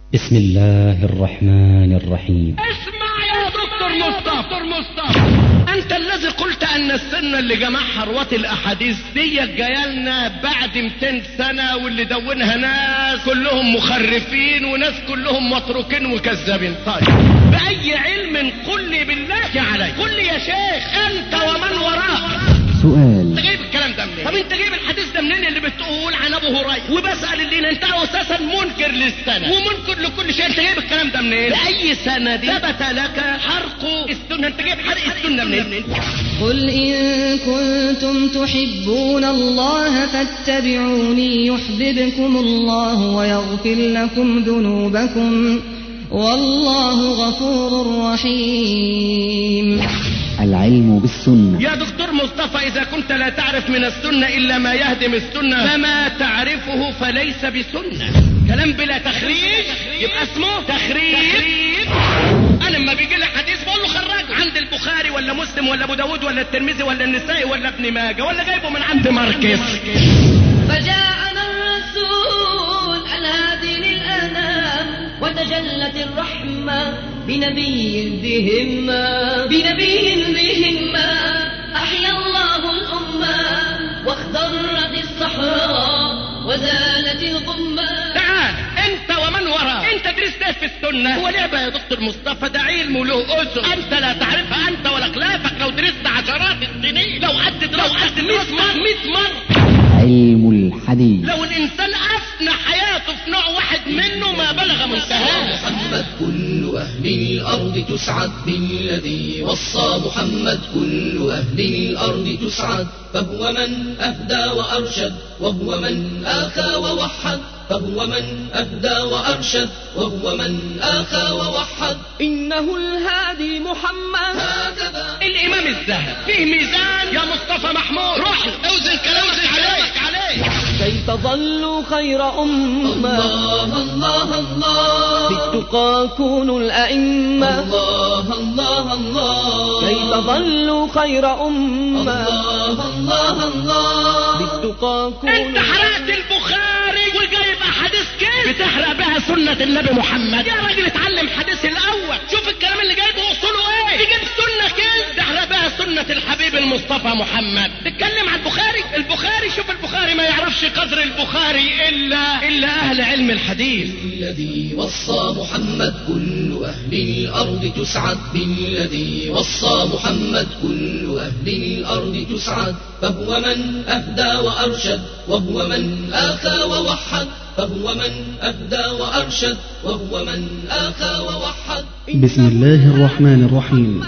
بسم الله الرحمن الرحيم اسمع يا دكتور مصطفى دكتور مصطفى انت الذي قلت ان السنة اللي جمعها رواة الاحاديث دي جايه لنا بعد 200 سنة واللي دونها ناس كلهم مخرفين وناس كلهم متروكين وكذابين طيب باي علم قل لي بالله عليك قل لي يا شيخ انت ومن وراك سؤال انت جايب الكلام ده منين؟ طب انت جايب الحديث ده منين اللي بتقول عن ابو هريره؟ وبسال اللي انت اساسا منكر للسنه ومنكر لكل شيء انت جايب الكلام ده منين؟ باي سند ثبت لك حرق السنه انت جايب حرق السنه منين؟ قل إن كنتم تحبون الله فاتبعوني يحببكم الله ويغفر لكم ذنوبكم والله غفور رحيم العلم بالسنة يا دكتور مصطفى اذا كنت لا تعرف من السنه الا ما يهدم السنه فما تعرفه فليس بسنه كلام بلا تخريج يبقى اسمه تخريج انا لما بيجي لي حديث بقول له خرجه عند البخاري ولا مسلم ولا ابو داود ولا الترمذي ولا النسائي ولا ابن ماجه ولا جايبه من عند ماركس فجاءنا الرسول الهادي للأنام وتجلت الرحمة بنبي ذهما بنبي ذهما أحيا الله الأمة واخضرت الصحراء وزالت الغمة تعال انت ومن وراء انت درست ايه في السنه هو لعبه يا دكتور مصطفى ده علم له اسس انت لا تعرفها انت ولا خلافك لو درست عشرات السنين لو قد دراستك 100 مره 100 مره علم الحديث لو الانسان افنى حياته في نوع واحد منه ما بلغ منتهاه محمد كل أهل الأرض تسعد بالذي وصى محمد كل أهل الأرض تسعد فهو من أهدى وأرشد وهو من آخى ووحد فهو من أهدى وأرشد وهو من آخى ووحد إنه الهادي محمد هكذا الامام الذهبي فيه ميزان يا مصطفى محمود روح له. اوزن كلامك عليك عليه كي تظلوا خير أمة الله الله الله في التقى كونوا الأئمة الله الله الله كي تظلوا خير أمة الله الله الله بالتقى انت كونوا حرقت البخاري وجايب احاديث كده بتحرق بها سنة النبي محمد يا راجل اتعلم حديث الاول شوف الكلام اللي جايبه اصوله ايه تجيب سنة كده تحرق بها سنة الحبيب المصطفى محمد تتكلم عن البخاري البخاري شوف البخاري ما يعرفش قدر البخاري الا الا اهل علم الحديث بالذي وصى محمد كل أهل الأرض تسعد بالذي وصى محمد كل أهل الأرض تسعد فهو من أهدى وأرشد وهو من آخى ووحد فهو من أهدى وأرشد وهو من آخى ووحد بسم الله الرحمن الرحيم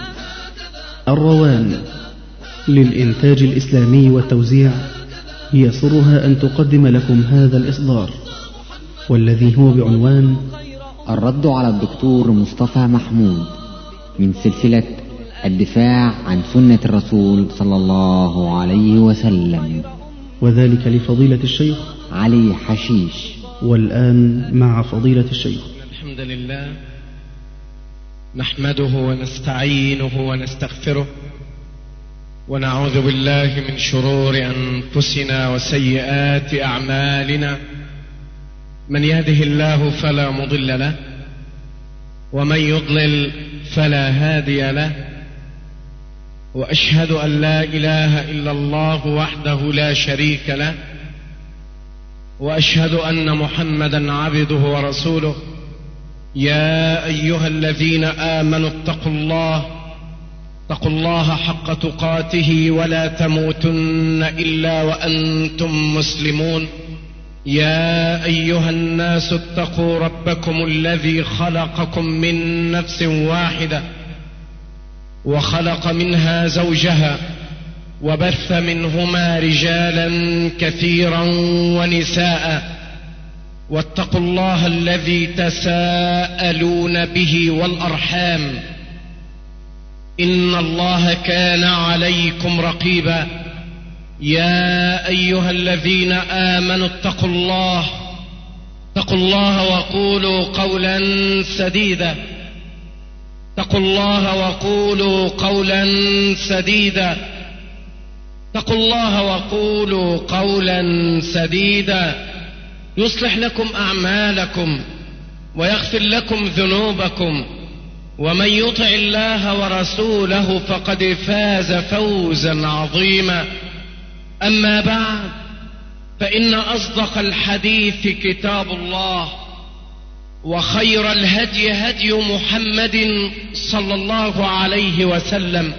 الروان للإنتاج الإسلامي والتوزيع يسرها أن تقدم لكم هذا الإصدار والذي هو بعنوان الرد على الدكتور مصطفى محمود من سلسلة الدفاع عن سنة الرسول صلى الله عليه وسلم وذلك لفضيلة الشيخ علي حشيش والآن مع فضيلة الشيخ الحمد لله نحمده ونستعينه ونستغفره ونعوذ بالله من شرور انفسنا وسيئات اعمالنا من يهده الله فلا مضل له ومن يضلل فلا هادي له واشهد ان لا اله الا الله وحده لا شريك له واشهد ان محمدا عبده ورسوله يا ايها الذين امنوا اتقوا الله اتقوا الله حق تقاته ولا تموتن الا وانتم مسلمون يا ايها الناس اتقوا ربكم الذي خلقكم من نفس واحده وخلق منها زوجها وبث منهما رجالا كثيرا ونساء واتقوا الله الذي تساءلون به والارحام ان الله كان عليكم رقيبا يا ايها الذين امنوا اتقوا الله اتقوا الله وقولوا قولا سديدا اتقوا الله وقولوا قولا سديدا اتقوا الله وقولوا قولا سديدا يصلح لكم اعمالكم ويغفر لكم ذنوبكم ومن يطع الله ورسوله فقد فاز فوزا عظيما اما بعد فان اصدق الحديث كتاب الله وخير الهدي هدي محمد صلى الله عليه وسلم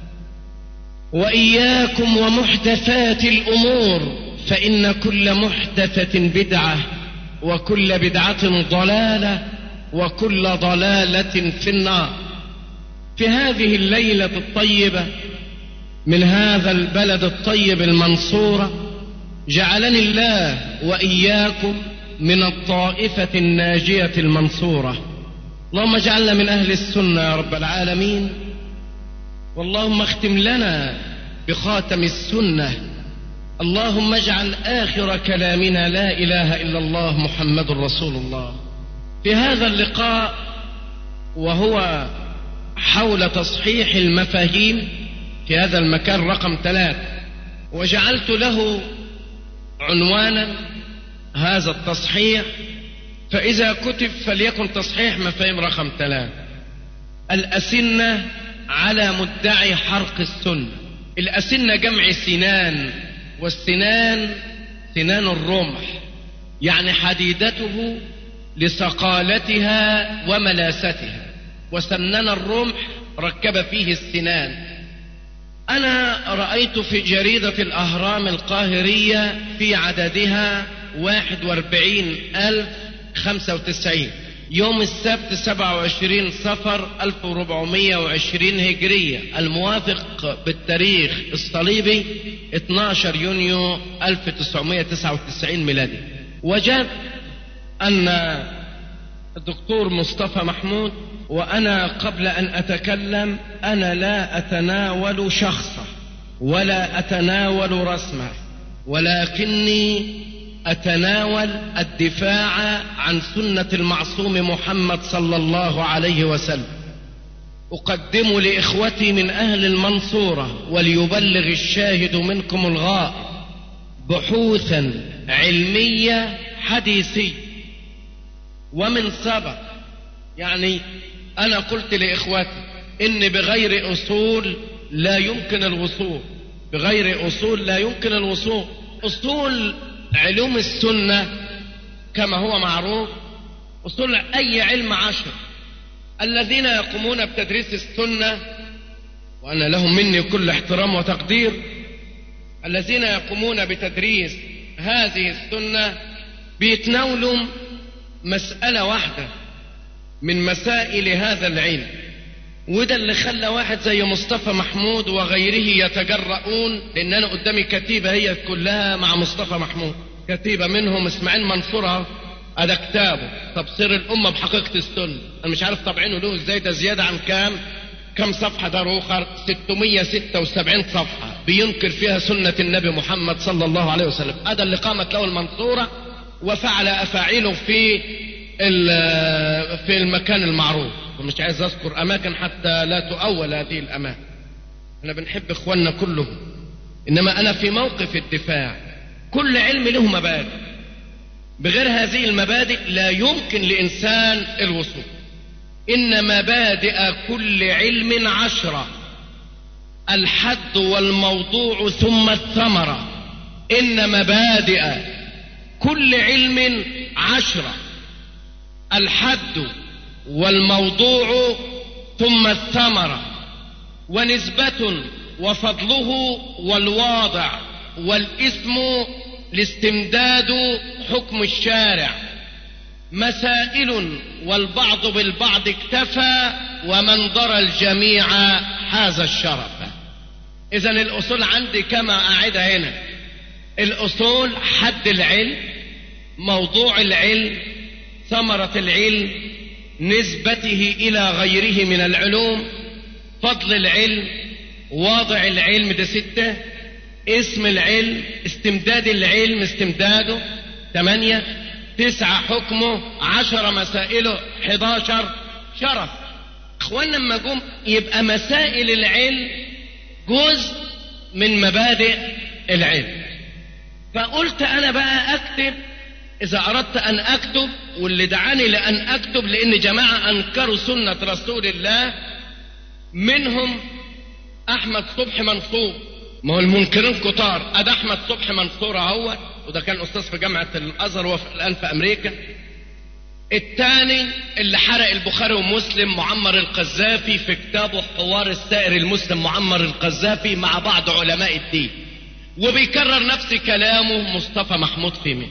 واياكم ومحدثات الامور فان كل محدثه بدعه وكل بدعه ضلاله وكل ضلاله في النار في هذه الليله الطيبه من هذا البلد الطيب المنصوره جعلني الله واياكم من الطائفه الناجيه المنصوره اللهم اجعلنا من اهل السنه يا رب العالمين واللهم اختم لنا بخاتم السنه اللهم اجعل اخر كلامنا لا اله الا الله محمد رسول الله في هذا اللقاء وهو حول تصحيح المفاهيم في هذا المكان رقم ثلاث وجعلت له عنوانا هذا التصحيح فإذا كتب فليكن تصحيح مفاهيم رقم ثلاث الأسنة على مدعي حرق السنة الأسنة جمع سنان والسنان سنان الرمح يعني حديدته لصقالتها وملاستها وسنن الرمح ركب فيه السنان أنا رأيت في جريدة الأهرام القاهرية في عددها واحد واربعين ألف خمسة وتسعين يوم السبت سبعة وعشرين صفر ألف وربعمية وعشرين هجرية الموافق بالتاريخ الصليبي 12 يونيو 1999 ميلادي وجدت أن الدكتور مصطفى محمود وأنا قبل أن أتكلم أنا لا أتناول شخصه ولا أتناول رسمه ولكني أتناول الدفاع عن سنة المعصوم محمد صلى الله عليه وسلم أقدم لإخوتي من أهل المنصورة وليبلغ الشاهد منكم الغائب بحوثا علمية حديثية ومن سبق يعني أنا قلت لإخوتي إن بغير أصول لا يمكن الوصول بغير أصول لا يمكن الوصول أصول علوم السنة كما هو معروف أصول أي علم عشر الذين يقومون بتدريس السنة وأنا لهم مني كل احترام وتقدير الذين يقومون بتدريس هذه السنة بيتناولوا مسألة واحدة من مسائل هذا العلم وده اللي خلى واحد زي مصطفى محمود وغيره يتجرؤون لان انا قدامي كتيبه هي كلها مع مصطفى محمود كتيبه منهم اسماعيل منصور هذا كتابه تبصير الامه بحقيقه السنه انا مش عارف طبعينه له ازاي ده زياده عن كام كم صفحه ده روخر 676 صفحه بينكر فيها سنه النبي محمد صلى الله عليه وسلم هذا اللي قامت له المنصوره وفعل افاعيله في في المكان المعروف ومش عايز اذكر اماكن حتى لا تؤول هذه الاماكن احنا بنحب اخواننا كلهم انما انا في موقف الدفاع كل علم له مبادئ بغير هذه المبادئ لا يمكن لانسان الوصول ان مبادئ كل علم عشره الحد والموضوع ثم الثمره ان مبادئ كل علم عشره الحد والموضوع ثم الثمره ونسبه وفضله والواضع والاسم الاستمداد حكم الشارع مسائل والبعض بالبعض اكتفى ومن درى الجميع حاز الشرف اذا الاصول عندي كما اعدها هنا الاصول حد العلم موضوع العلم ثمرة العلم نسبته إلى غيره من العلوم فضل العلم واضع العلم ده ستة اسم العلم استمداد العلم استمداده ثمانية تسعة حكمه عشرة مسائله حداشر شرف اخوانا لما جم يبقى مسائل العلم جزء من مبادئ العلم فقلت انا بقى اكتب إذا أردت أن أكتب واللي دعاني لأن أكتب لأن جماعة أنكروا سنة رسول الله منهم أحمد صبحي منصور ما هو المنكرين كتار أده أحمد صبحي منصور أهو وده كان أستاذ في جامعة الأزهر والآن في أمريكا الثاني اللي حرق البخاري ومسلم معمر القذافي في كتابه حوار السائر المسلم معمر القذافي مع بعض علماء الدين وبيكرر نفس كلامه مصطفى محمود فيمين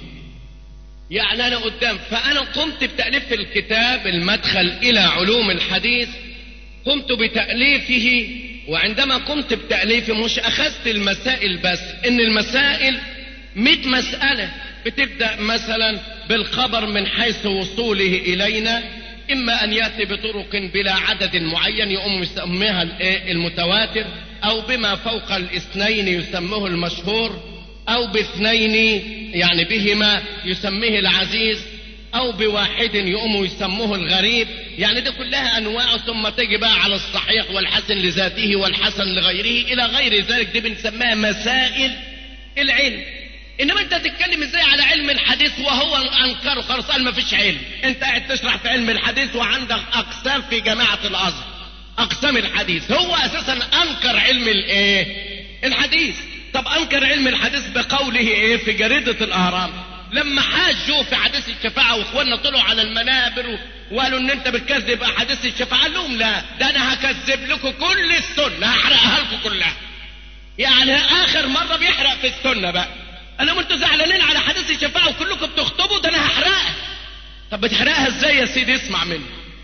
يعني انا قدام فانا قمت بتاليف الكتاب المدخل الى علوم الحديث قمت بتاليفه وعندما قمت بتاليفه مش اخذت المسائل بس ان المسائل مئة مساله بتبدا مثلا بالخبر من حيث وصوله الينا اما ان ياتي بطرق بلا عدد معين يقوم يسميها المتواتر او بما فوق الاثنين يسموه المشهور او باثنين يعني بهما يسميه العزيز او بواحد يقوم يسموه الغريب يعني دي كلها انواع ثم تجي بقى على الصحيح والحسن لذاته والحسن لغيره الى غير ذلك دي بنسميها مسائل العلم انما انت تتكلم ازاي على علم الحديث وهو انكره خلاص قال ما فيش علم انت قاعد تشرح في علم الحديث وعندك اقسام في جماعه الازهر اقسام الحديث هو اساسا انكر علم الايه الحديث طب انكر علم الحديث بقوله ايه في جريده الاهرام لما حاجوا في حديث الشفاعه واخواننا طلعوا على المنابر وقالوا ان انت بتكذب احاديث الشفاعه قال لهم لا ده انا هكذب لكم كل السنه هحرقها لكم كلها يعني اخر مره بيحرق في السنه بقى انا انتوا زعلانين على حديث الشفاعه وكلكم بتخطبوا ده انا هحرقها طب بتحرقها ازاي يا سيدي اسمع مني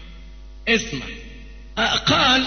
اسمع قال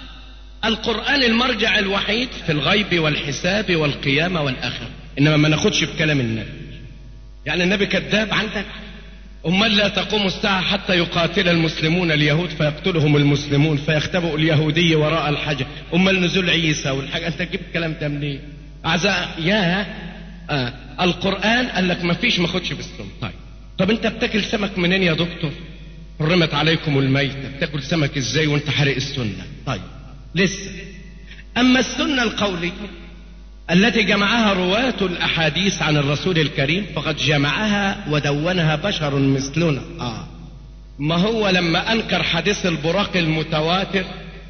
القرآن المرجع الوحيد في الغيب والحساب والقيامة والآخرة إنما ما ناخدش بكلام النبي يعني النبي كذاب عندك أمال لا تقوم الساعة حتى يقاتل المسلمون اليهود فيقتلهم المسلمون فيختبئ اليهودي وراء الحجر أمال نزول عيسى والحاجة أنت تجيب الكلام ده منين أعزاء يا آه. القرآن قال لك ما فيش ما خدش بالسنة طيب طب أنت بتاكل سمك منين يا دكتور حرمت عليكم الميتة بتاكل سمك ازاي وانت حرق السنة طيب لسه اما السنة القولية التي جمعها رواة الاحاديث عن الرسول الكريم فقد جمعها ودونها بشر مثلنا آه. ما هو لما انكر حديث البراق المتواتر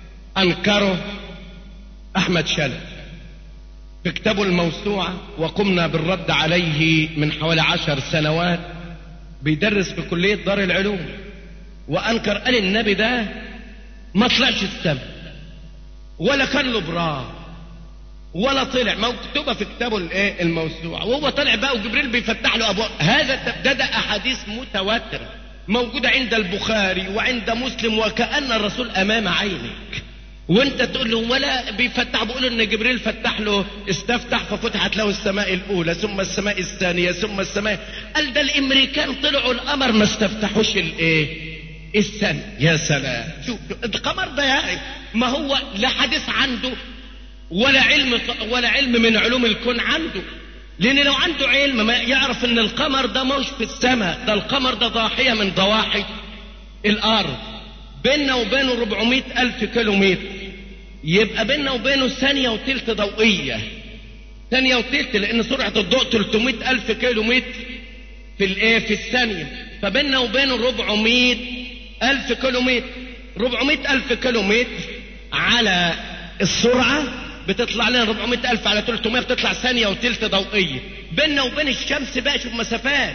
انكره احمد شلل في كتابه الموسوعة وقمنا بالرد عليه من حوالي عشر سنوات بيدرس في كلية دار العلوم وانكر قال النبي ده ما طلعش السماء ولا كان له براق ولا طلع مكتوبة في كتابه الايه الموسوعة وهو طلع بقى وجبريل بيفتح له ابواب هذا ده, ده احاديث متواترة موجودة عند البخاري وعند مسلم وكأن الرسول امام عينك وانت تقول له ولا بيفتح بيقول ان جبريل فتح له استفتح ففتحت له السماء الاولى ثم السماء الثانية ثم السماء قال ده الامريكان طلعوا القمر ما استفتحوش الايه السنة يا سلام شوف القمر ده يا ما هو لا حديث عنده ولا علم ولا علم من علوم الكون عنده لان لو عنده علم ما يعرف ان القمر ده مش في السماء ده القمر ده ضاحية من ضواحي الارض بيننا وبينه 400 الف كيلو متر يبقى بيننا وبينه ثانية وتلت ضوئية ثانية وتلت لان سرعة الضوء 300 الف كيلو متر في الايه في الثانية فبيننا وبينه 400 ألف كيلو متر 400 ألف كيلو متر على السرعة بتطلع لنا 400 ألف على 300 بتطلع ثانية وتلت ضوئية بيننا وبين الشمس بقى شوف مسافات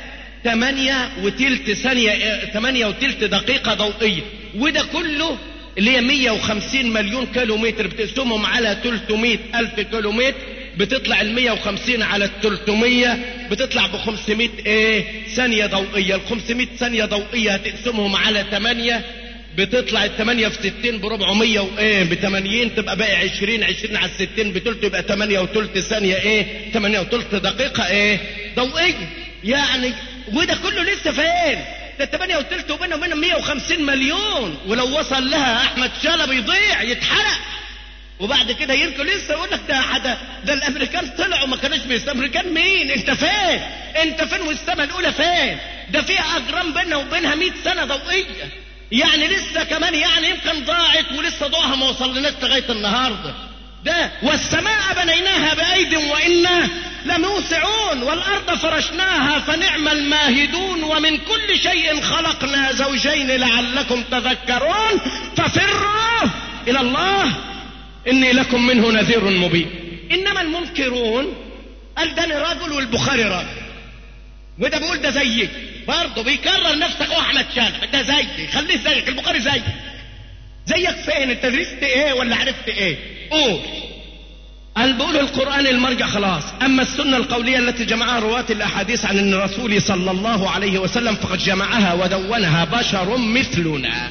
8 وتلت ثانية 8 وتلت دقيقة ضوئية وده كله اللي هي 150 مليون كيلو متر بتقسمهم على 300 ألف كيلو متر بتطلع ال 150 على ال 300 بتطلع ب 500 ايه ثانية ضوئية ال 500 ثانية ضوئية هتقسمهم على 8 بتطلع ال 8 في 60 ب 400 وايه ب 80 تبقى باقي 20 20 على 60 بتلت يبقى 8 وثلث ثانية ايه 8 وثلث دقيقة ايه ضوئية يعني وده كله لسه فين ده 8 وثلث وبينه وبينهم 150 مليون ولو وصل لها احمد شلبي يضيع يتحرق وبعد كده يركوا لسه يقول لك ده حدا ده الامريكان طلعوا ما كانوش بيستمر امريكان مين انت فين انت فين والسما الاولى فين ده في اجرام بيننا وبينها 100 سنه ضوئيه يعني لسه كمان يعني يمكن ضاعت ولسه ضوءها ما وصلناش لغايه النهارده ده والسماء بنيناها بايد وانا لموسعون والأرض فرشناها فنعم الماهدون ومن كل شيء خلقنا زوجين لعلكم تذكرون ففروا إلى الله إني لكم منه نذير مبين إنما المنكرون قال ده أنا راجل والبخاري راجل وده بيقول ده زيك برضه بيكرر نفسك هو احمد شافعي ده زيي خليه زيك البخاري زيك زيك فين انت درست ايه ولا عرفت ايه قول قال بقول القرآن المرجع خلاص أما السنة القولية التي جمعها رواة الأحاديث عن الرسول صلى الله عليه وسلم فقد جمعها ودونها بشر مثلنا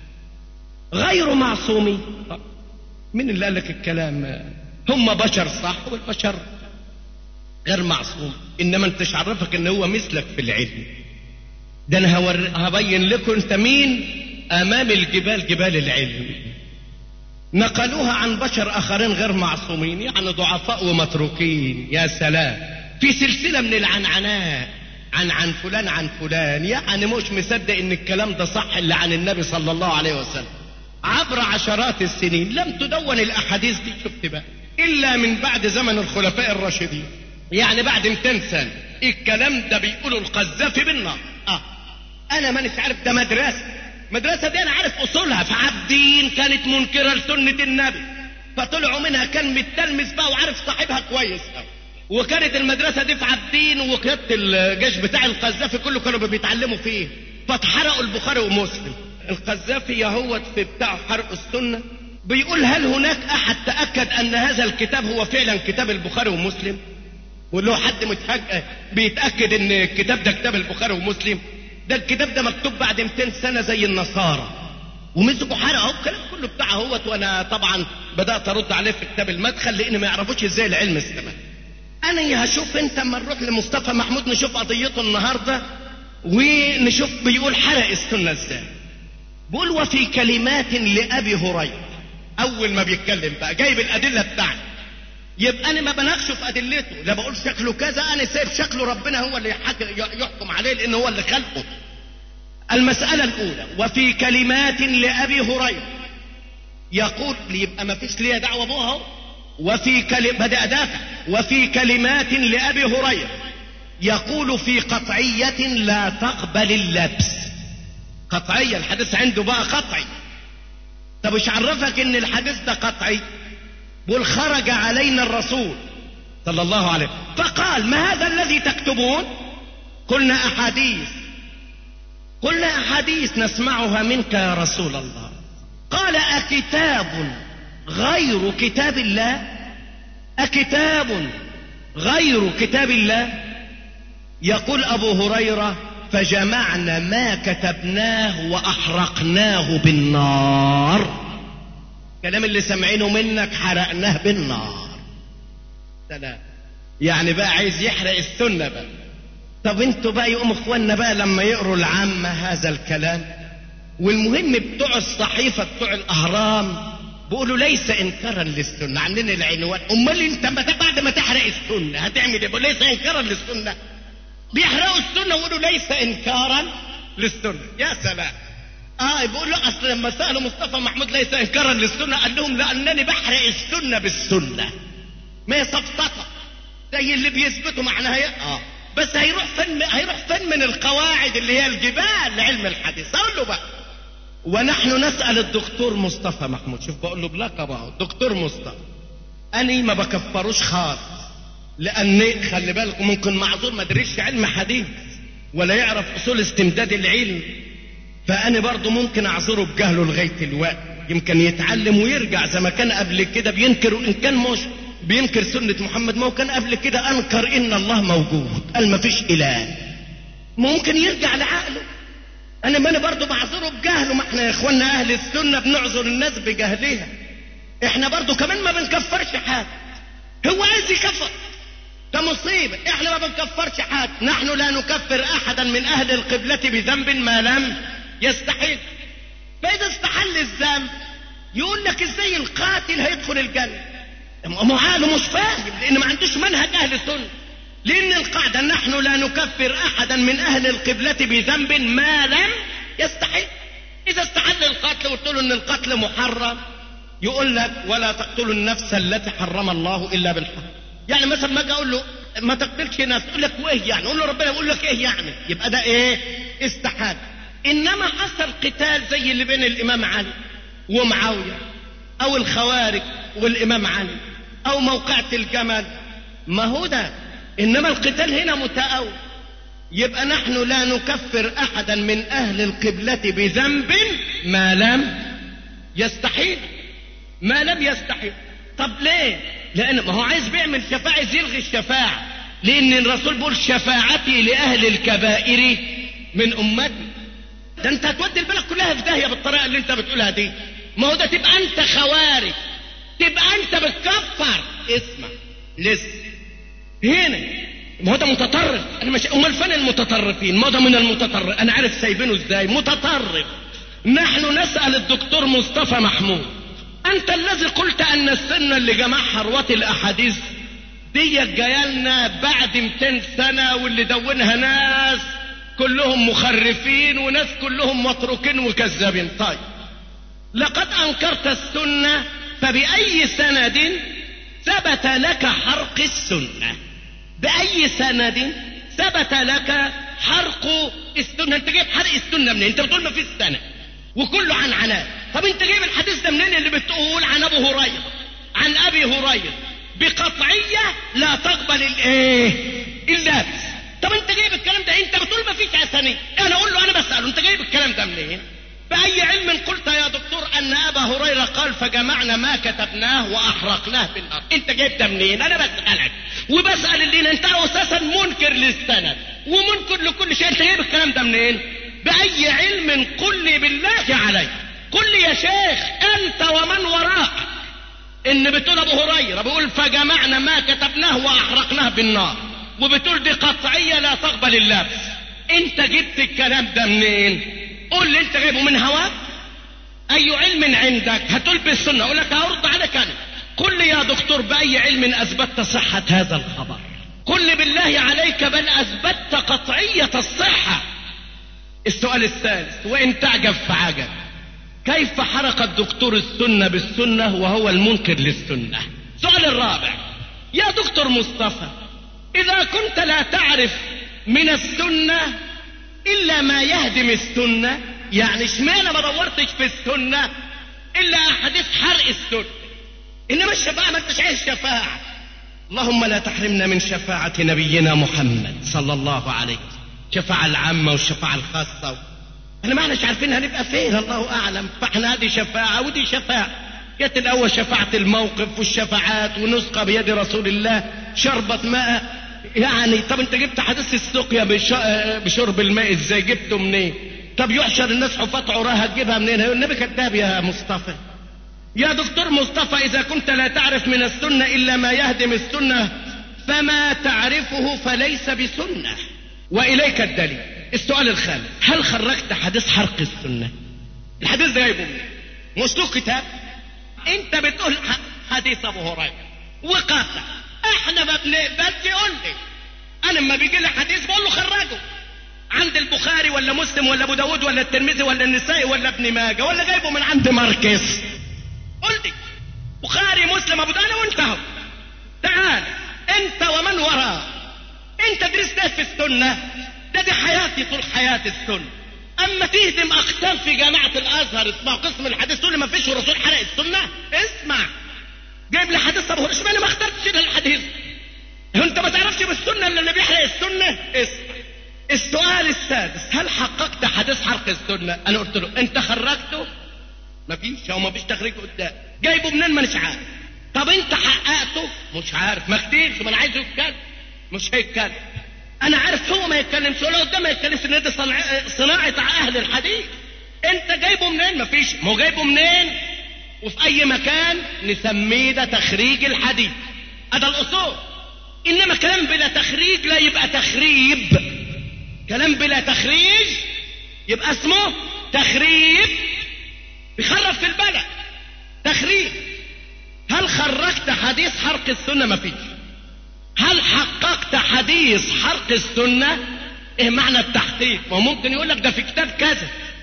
غير معصومين مين اللي قال لك الكلام هم بشر صح والبشر غير معصوم انما انت عرفك ان هو مثلك في العلم ده انا هور... هبين لكم انت مين امام الجبال جبال العلم نقلوها عن بشر اخرين غير معصومين يعني ضعفاء ومتروكين يا سلام في سلسلة من العنعناء عن عن فلان عن فلان يعني مش مصدق ان الكلام ده صح اللي عن النبي صلى الله عليه وسلم عبر عشرات السنين لم تدون الاحاديث دي شفت بقى الا من بعد زمن الخلفاء الراشدين يعني بعد 200 سنة الكلام ده بيقولوا القذافي بالنار اه انا مانيش عارف ده مدرسة مدرسة دي انا عارف اصولها فعبدين كانت منكرة لسنة النبي فطلعوا منها كان متلمس بقى وعارف صاحبها كويس قوي وكانت المدرسة دي في عبدين وكانت الجيش بتاع القذافي كله كانوا بيتعلموا فيه فاتحرقوا البخاري ومسلم القذافي يهوت في بتاع حرق السنة بيقول هل هناك احد تأكد ان هذا الكتاب هو فعلا كتاب البخاري ومسلم واللي هو حد متحج... بيتأكد ان الكتاب ده كتاب البخاري ومسلم ده الكتاب ده مكتوب بعد 200 سنة زي النصارى ومسكوا حرقوا الكلام كله بتاع اهوت وانا طبعا بدأت ارد عليه في كتاب المدخل لان ما يعرفوش ازاي العلم استمر انا هشوف انت اما نروح لمصطفى محمود نشوف قضيته النهارده ونشوف بيقول حرق السنه ازاي بيقول وفي كلمات لابي هريره اول ما بيتكلم بقى جايب الادله بتاعته يبقى انا ما بناقشه في ادلته لا بقول شكله كذا انا سايب شكله ربنا هو اللي يحكم عليه لان هو اللي خلقه المساله الاولى وفي كلمات لابي هريره يقول يبقى ما فيش ليا دعوه بها اهو وفي كلم بدأ دافع وفي كلمات لأبي هريرة يقول في قطعية لا تقبل اللبس قطعية الحديث عنده بقى قطعي طب ايش عرفك ان الحديث ده قطعي بل خرج علينا الرسول صلى الله عليه فقال ما هذا الذي تكتبون قلنا احاديث قلنا احاديث نسمعها منك يا رسول الله قال اكتاب غير كتاب الله أكتاب غير كتاب الله يقول أبو هريرة فجمعنا ما كتبناه وأحرقناه بالنار كلام اللي سمعينه منك حرقناه بالنار سلام يعني بقى عايز يحرق السنة بقى طب انتوا بقى يقوم اخواننا بقى لما يقروا العامة هذا الكلام والمهم بتوع الصحيفة بتوع الأهرام بيقولوا ليس انكارا للسنه عندنا العنوان امال انت بعد ما تحرق السنه هتعمل ايه ليس انكارا للسنه بيحرقوا السنه ويقولوا ليس انكارا للسنه يا سلام اه بيقولوا اصل لما سالوا مصطفى محمود ليس انكارا للسنه قال لهم لانني بحرق السنه بالسنه ما هي سفسطه زي اللي بيثبتوا معناها هي اه بس هيروح فين هيروح فين من القواعد اللي هي الجبال لعلم الحديث اقول له بقى ونحن نسأل الدكتور مصطفى محمود شوف بقول له بلقب اهو دكتور مصطفى أني ما بكفروش خالص لأني خلي بالكم ممكن معذور ما درسش علم حديث ولا يعرف أصول استمداد العلم فأنا برضه ممكن أعذره بجهله لغاية الوقت يمكن يتعلم ويرجع زي ما كان قبل كده بينكر وإن كان مش بينكر سنة محمد ما هو كان قبل كده أنكر إن الله موجود قال ما فيش إله ممكن يرجع لعقله انا ما انا برضه بعذره بجهله ما احنا يا اخوانا اهل السنه بنعذر الناس بجهلها احنا برضه كمان ما بنكفرش حد هو عايز يكفر ده مصيبه احنا ما بنكفرش حد نحن لا نكفر احدا من اهل القبله بذنب ما لم يستحل فاذا استحل الذنب يقول لك ازاي القاتل هيدخل الجنه معاله مش فاهم لان ما عندوش منهج اهل السنه لأن القاعدة نحن لا نكفر أحدا من أهل القبلة بذنب ما لم يستحل إذا استحل القتل وقلت له إن القتل محرم يقول لك ولا تقتلوا النفس التي حرم الله إلا بالحق يعني مثلا ما أجي أقول له ما تقتلش ناس تقول لك وايه يعني قول له ربنا يقول لك ايه يعني يبقى ده ايه استحال انما حصل قتال زي اللي بين الامام علي ومعاويه او الخوارج والامام علي او موقعة الجمل ما هو ده انما القتال هنا متأول يبقى نحن لا نكفر احدا من اهل القبلة بذنب ما لم يستحيل ما لم يستحيل طب ليه لان ما هو عايز بيعمل شفاعة عايز يلغي الشفاعة لان الرسول بيقول شفاعتي لاهل الكبائر من امتي ده انت هتودي البلد كلها في داهية بالطريقة اللي انت بتقولها دي ما هو ده تبقى انت خوارج تبقى انت بتكفر اسمع لسه هنا ما هو ده متطرف انا مش امال فين المتطرفين ما ده من المتطرف انا عارف سايبينه ازاي متطرف نحن نسال الدكتور مصطفى محمود انت الذي قلت ان السنه اللي جمعها رواه الاحاديث دي جايه لنا بعد 200 سنه واللي دونها ناس كلهم مخرفين وناس كلهم متروكين وكذابين طيب لقد انكرت السنه فباي سند ثبت لك حرق السنه باي سند ثبت لك حرق السنه انت جايب حرق السنه منين انت بتقول ما فيش سنه وكله عن عناء طب انت جايب الحديث ده منين اللي بتقول عن ابو هريره عن ابي هريره بقطعيه لا تقبل الايه اللبس طب انت جايب الكلام ده انت بتقول ما فيش اسانيد انا اقول له انا بساله انت جايب الكلام ده منين باي علم قلت يا دكتور ان ابا هريره قال فجمعنا ما كتبناه واحرقناه في الارض انت جايب ده منين انا بسالك وبسال اللي انت اساسا منكر للسند ومنكر لكل شيء انت جايب الكلام ده منين باي علم قل لي بالله عليك قل لي يا شيخ انت ومن وراك ان بتقول ابو هريره بيقول فجمعنا ما كتبناه واحرقناه بالنار وبتقول دي قطعيه لا تقبل اللبس انت جبت الكلام ده منين قول لي انت جايبه من هواك اي علم عندك هتقول بالسنه اقول لك هرد عليك انا قل لي يا دكتور باي علم اثبتت صحه هذا الخبر قل لي بالله عليك بل اثبتت قطعيه الصحه السؤال الثالث وان تعجب فعجب كيف حرق الدكتور السنه بالسنه وهو المنكر للسنه السؤال الرابع يا دكتور مصطفى اذا كنت لا تعرف من السنه الا ما يهدم السنه يعني اشمعنى ما دورتش في السنه الا احاديث حرق السنه انما الشفاعه ما انتش عايز شفاعه اللهم لا تحرمنا من شفاعه نبينا محمد صلى الله عليه الشفاعه العامه والشفاعه الخاصه احنا ما احناش عارفين هنبقى فين الله اعلم فاحنا هذه شفاعه ودي شفاعه جت الاول شفاعه الموقف والشفاعات ونسقى بيد رسول الله شربت ماء يعني طب انت جبت حديث السقيا بشرب الماء ازاي جبته منين طب يحشر الناس حفاة عراها تجيبها منين هيقول النبي كذاب يا مصطفى يا دكتور مصطفى اذا كنت لا تعرف من السنة الا ما يهدم السنة فما تعرفه فليس بسنة واليك الدليل السؤال الخامس هل خرجت حديث حرق السنة الحديث ده جايبه منين مش له كتاب انت بتقول حديث ابو هريره وقاطع احنا ما بنقبلش يقول لي انا لما بيجي لي حديث بقول له خرجه عند البخاري ولا مسلم ولا ابو داود ولا الترمذي ولا النسائي ولا ابن ماجه ولا جايبه من عند ماركس قول لي بخاري مسلم ابو داود وانتهوا تعال انت ومن وراء انت درست في السنه ده دي حياتي طول حياه السنه اما تهدم اقسام في جامعه الازهر اسمها قسم الحديث تقول لي ما فيش الرسول حرق السنه اسمع جايب لي حديث ابو هريره اشمعنى ما اخترتش الا الحديث انت ما تعرفش بالسنه الا اللي بيحرق السنه اسمع السؤال السادس هل حققت حديث حرق السنه انا قلت له انت خرجته ما فيش هو ما فيش تخريج قدام جايبه منين ما عارف طب انت حققته مش عارف ما كتيرش ما انا عايزه يتكلم مش هيتكلم انا عارف هو ما يتكلمش ولا قدام ما يتكلمش ان دي صناعه اهل الحديث انت جايبه منين ما فيش ما هو جايبه منين وفي اي مكان نسميه ده تخريج الحديث هذا الاصول انما كلام بلا تخريج لا يبقى تخريب كلام بلا تخريج يبقى اسمه تخريب بيخرب في البلد تخريب هل خرجت حديث حرق السنه ما فيش هل حققت حديث حرق السنه ايه معنى التحقيق ما ممكن يقول لك ده في كتاب كذا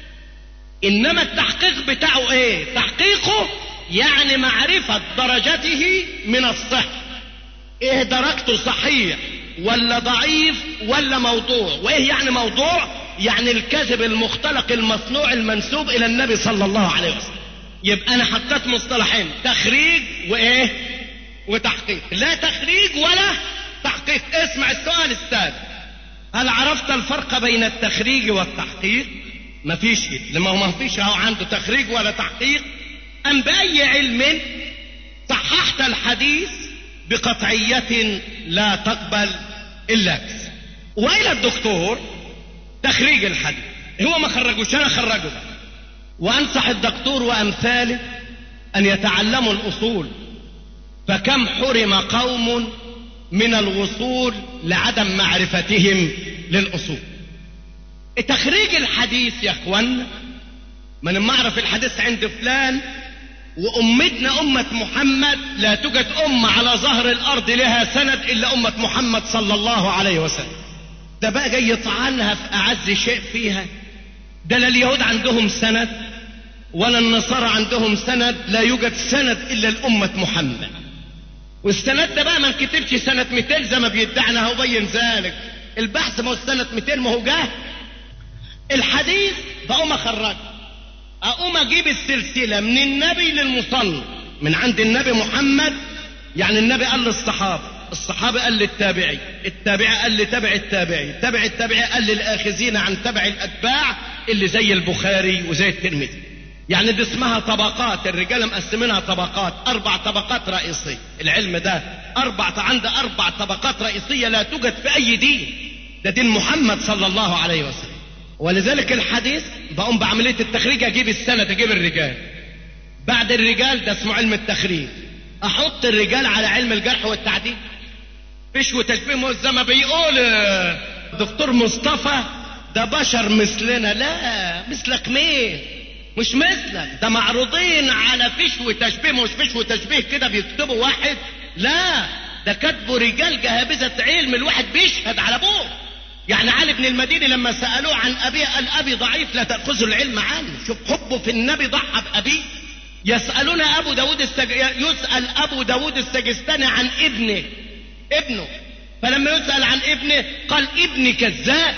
انما التحقيق بتاعه ايه تحقيقه يعني معرفة درجته من الصحة ايه درجته صحيح ولا ضعيف ولا موضوع وايه يعني موضوع يعني الكذب المختلق المصنوع المنسوب الى النبي صلى الله عليه وسلم يبقى انا حطيت مصطلحين تخريج وايه وتحقيق لا تخريج ولا تحقيق اسمع السؤال الثاني هل عرفت الفرق بين التخريج والتحقيق مفيش لما هو مفيش اهو عنده تخريج ولا تحقيق ام باي علم صححت الحديث بقطعية لا تقبل اللبس والى الدكتور تخريج الحديث هو ما خرجوش انا خرجه وانصح الدكتور وامثاله ان يتعلموا الاصول فكم حرم قوم من الوصول لعدم معرفتهم للاصول تخريج الحديث يا اخوانا من لما اعرف الحديث عند فلان وامتنا امة محمد لا توجد امة على ظهر الارض لها سند الا امة محمد صلى الله عليه وسلم ده بقى جاي يطعنها في اعز شيء فيها ده لا اليهود عندهم سند ولا النصارى عندهم سند لا يوجد سند الا لامة محمد والسند ده بقى ما انكتبش سنة 200 زي ما بيدعنا هو بين ذلك البحث ما هو سنة 200 ما هو جاه الحديث بقوم اخرجه اقوم اجيب السلسلة من النبي للمصنف من عند النبي محمد يعني النبي قال للصحابة الصحابة قال للتابعي التابعي قال لتابع التابعي تابع التابعي قال للآخذين عن تبع الأتباع اللي زي البخاري وزي الترمذي يعني دي اسمها طبقات الرجال مقسمينها طبقات أربع طبقات رئيسية العلم ده أربع عند أربع طبقات رئيسية لا توجد في أي دين ده دين محمد صلى الله عليه وسلم ولذلك الحديث بقوم بعملية التخريج أجيب السند أجيب الرجال بعد الرجال ده اسمه علم التخريج أحط الرجال على علم الجرح والتعديل فيش وتشبيه زي ما بيقول دكتور مصطفى ده بشر مثلنا لا مثلك مين مش مثلك ده معروضين على فيش وتشبيه مش فيش وتشبيه كده بيكتبوا واحد لا ده كاتبوا رجال جهابذة علم الواحد بيشهد على ابوه يعني علي بن المديني لما سألوه عن أبيه قال أبي ضعيف لا تأخذوا العلم عنه شوف حبه في النبي ضحى بأبيه يسألون أبو داود السج... يسأل أبو داود السجستاني عن ابنه ابنه فلما يسأل عن ابنه قال ابني كذاب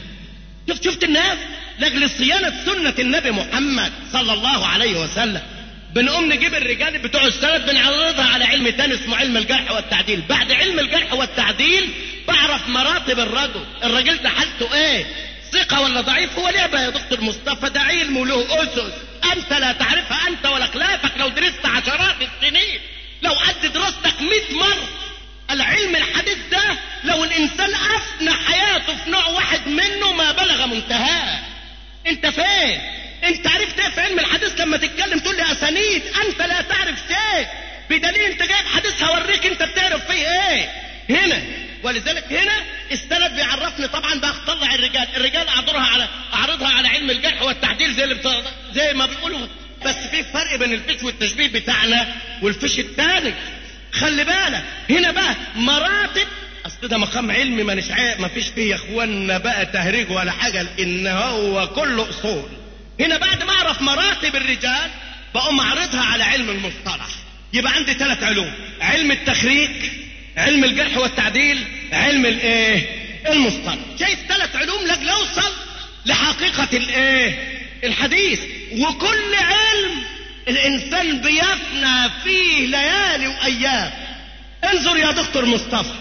شفت شفت الناس لاجل صيانة سنة النبي محمد صلى الله عليه وسلم بنقوم نجيب الرجال بتوع السند بنعرضها على علم تاني اسمه علم الجرح والتعديل بعد علم الجرح والتعديل بعرف مراتب الرجل الراجل ده حالته ايه ثقة ولا ضعيف هو لعبة يا دكتور مصطفى ده علم وله أسس أنت لا تعرفها أنت ولا خلافك لو درست عشرات السنين لو قد دراستك 100 مرة العلم الحديث ده لو الإنسان أفنى حياته في نوع واحد منه ما بلغ منتهاه أنت فين؟ أنت عرفت إيه في علم الحديث لما تتكلم تقول لي أسانيد أنت لا تعرف شيء بدليل أنت جايب حديث هوريك أنت بتعرف فيه إيه هنا ولذلك هنا السند بيعرفني طبعا بقى طلع الرجال الرجال اعرضها على اعرضها على علم الجرح والتعديل زي اللي بتا... زي ما بيقولوا بس في فرق بين الفيش والتشبيه بتاعنا والفيش الثاني خلي بالك هنا بقى مراتب اصل ده مقام علمي ما ما فيش فيه يا اخوانا بقى تهريج ولا حاجه لان هو كله اصول هنا بعد ما اعرف مراتب الرجال بقوم اعرضها على علم المصطلح يبقى عندي ثلاث علوم علم التخريج علم الجرح والتعديل علم الايه المصطلح شايف ثلاث علوم لاجل اوصل لحقيقة الايه الحديث وكل علم الانسان بيفنى فيه ليالي وايام انظر يا دكتور مصطفى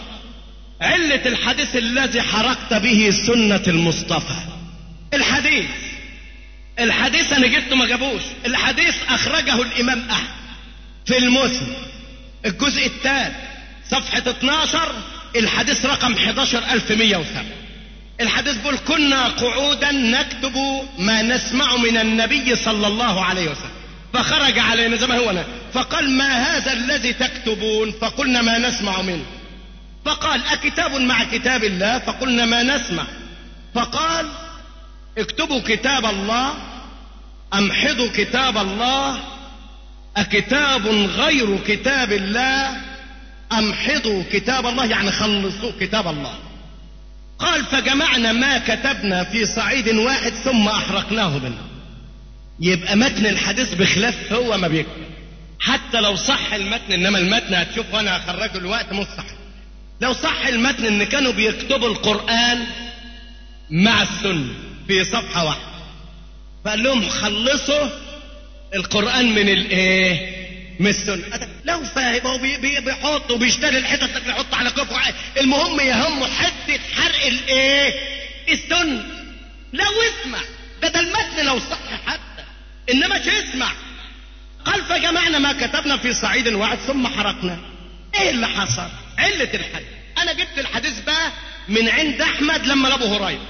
علة الحديث الذي حرقت به سنة المصطفى الحديث الحديث انا جبته ما جابوش الحديث اخرجه الامام احمد في المسلم الجزء الثالث صفحة 12 الحديث رقم 11107 الحديث بيقول كنا قعودا نكتب ما نسمع من النبي صلى الله عليه وسلم فخرج علينا زي ما هو أنا فقال ما هذا الذي تكتبون فقلنا ما نسمع منه فقال أكتاب مع كتاب الله فقلنا ما نسمع فقال اكتبوا كتاب الله امحضوا كتاب الله أكتاب غير كتاب الله امحضوا كتاب الله يعني خلصوا كتاب الله قال فجمعنا ما كتبنا في صعيد واحد ثم احرقناه منه يبقى متن الحديث بخلاف هو ما بيكتب حتى لو صح المتن انما المتن هتشوف وانا هخرجه الوقت مش صح لو صح المتن ان كانوا بيكتبوا القرآن مع السنة في صفحة واحدة فقال لهم خلصوا القرآن من الايه من السنة لو فاهم هو بي- بي- بيحط وبيشتري الحتت اللي يحط على كفه المهم يهمه حتة حرق الايه السنة لو اسمع ده ده المتن لو صح حتى انما مش اسمع قال فجمعنا ما كتبنا في صعيد واحد ثم حرقنا ايه اللي حصل علة الحديث انا جبت الحديث بقى من عند احمد لما لابو هريره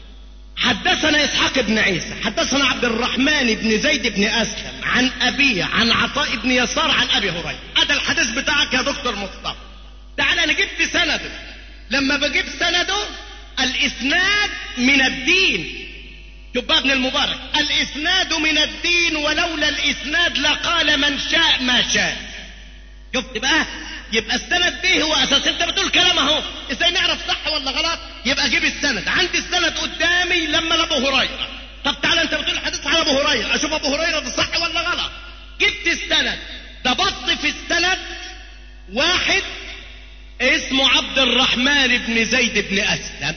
حدثنا اسحاق بن عيسى حدثنا عبد الرحمن بن زيد بن اسلم عن ابيه عن عطاء بن يسار عن ابي هريره هذا الحديث بتاعك يا دكتور مصطفى تعال انا جبت سنده لما بجيب سنده الاسناد من الدين شوف بقى ابن المبارك الاسناد من الدين ولولا الاسناد لقال من شاء ما شاء شفت بقى يبقى السند دي هو اساس انت بتقول كلام اهو ازاي نعرف صح ولا غلط يبقى جيب السند عندي السند قدامي لما لابو هريره طب تعالى انت بتقول الحديث على ابو هريره اشوف ابو هريره ده صح ولا غلط جبت السند ضبطت في السند واحد اسمه عبد الرحمن بن زيد بن اسلم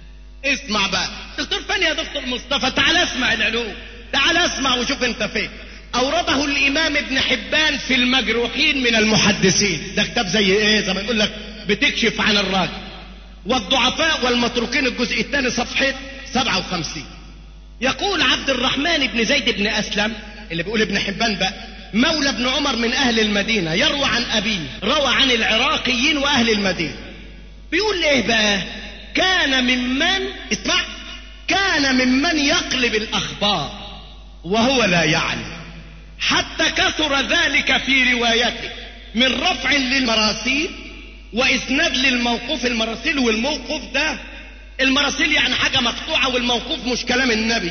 اسمع بقى دكتور فين يا دكتور مصطفى تعال اسمع العلوم تعال اسمع وشوف انت فين اورده الامام ابن حبان في المجروحين من المحدثين ده كتاب زي ايه زي ما يقول لك بتكشف عن الراجل والضعفاء والمتروكين الجزء الثاني صفحه 57 يقول عبد الرحمن بن زيد بن اسلم اللي بيقول ابن حبان بقى مولى ابن عمر من اهل المدينه يروى عن ابيه روى عن العراقيين واهل المدينه بيقول ايه بقى كان ممن اسمع كان ممن يقلب الاخبار وهو لا يعلم حتى كثر ذلك في روايته من رفع للمراسيل واسناد للموقوف المراسيل والموقوف ده المراسيل يعني حاجه مقطوعه والموقوف مش كلام النبي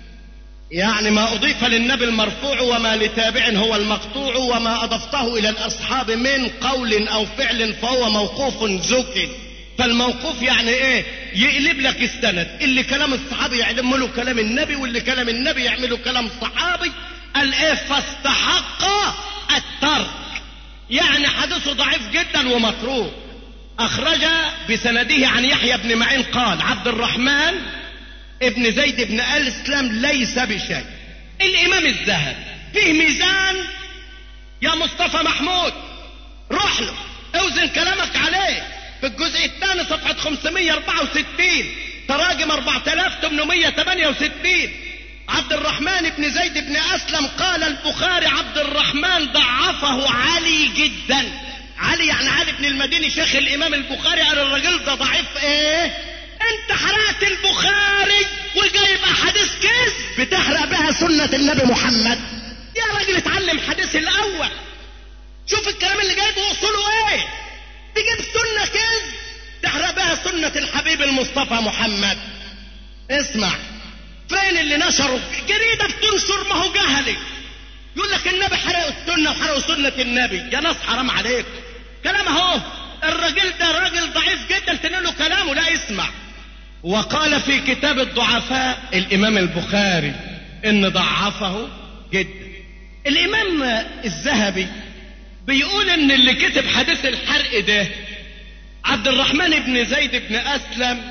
يعني ما أضيف للنبي المرفوع وما لتابع هو المقطوع وما أضفته إلى الأصحاب من قول أو فعل فهو موقوف زك فالموقوف يعني إيه يقلب لك السند اللي كلام الصحابي يعلم له كلام النبي واللي كلام النبي يعمله كلام الصحابي قال إيه فاستحق الترك يعني حديثه ضعيف جدا ومتروك أخرج بسنده عن يحيى بن معين قال عبد الرحمن ابن زيد بن الاسلام ليس بشيء الامام الذهبي فيه ميزان يا مصطفى محمود روح له اوزن كلامك عليه في الجزء الثاني صفحة 564 تراجم 4868 عبد الرحمن بن زيد بن اسلم قال البخاري عبد الرحمن ضعفه علي جدا علي يعني علي بن المديني شيخ الامام البخاري قال الراجل ده ضعيف ايه انت حرقت البخاري وجايب احاديث كذب بتحرق بها سنة النبي محمد يا راجل اتعلم حديث الاول شوف الكلام اللي جايبه اصوله ايه تجيب سنة كذب تحرق بها سنة الحبيب المصطفى محمد اسمع فين اللي نشروا جريدة بتنشر ما هو جهلي يقول لك النبي حرقوا السنة وحرقوا سنة النبي يا ناس حرام عليكم كلام اهو الراجل ده راجل ضعيف جدا تنقل له كلامه لا اسمع وقال في كتاب الضعفاء الامام البخاري ان ضعفه جدا الامام الذهبي بيقول ان اللي كتب حديث الحرق ده عبد الرحمن بن زيد بن اسلم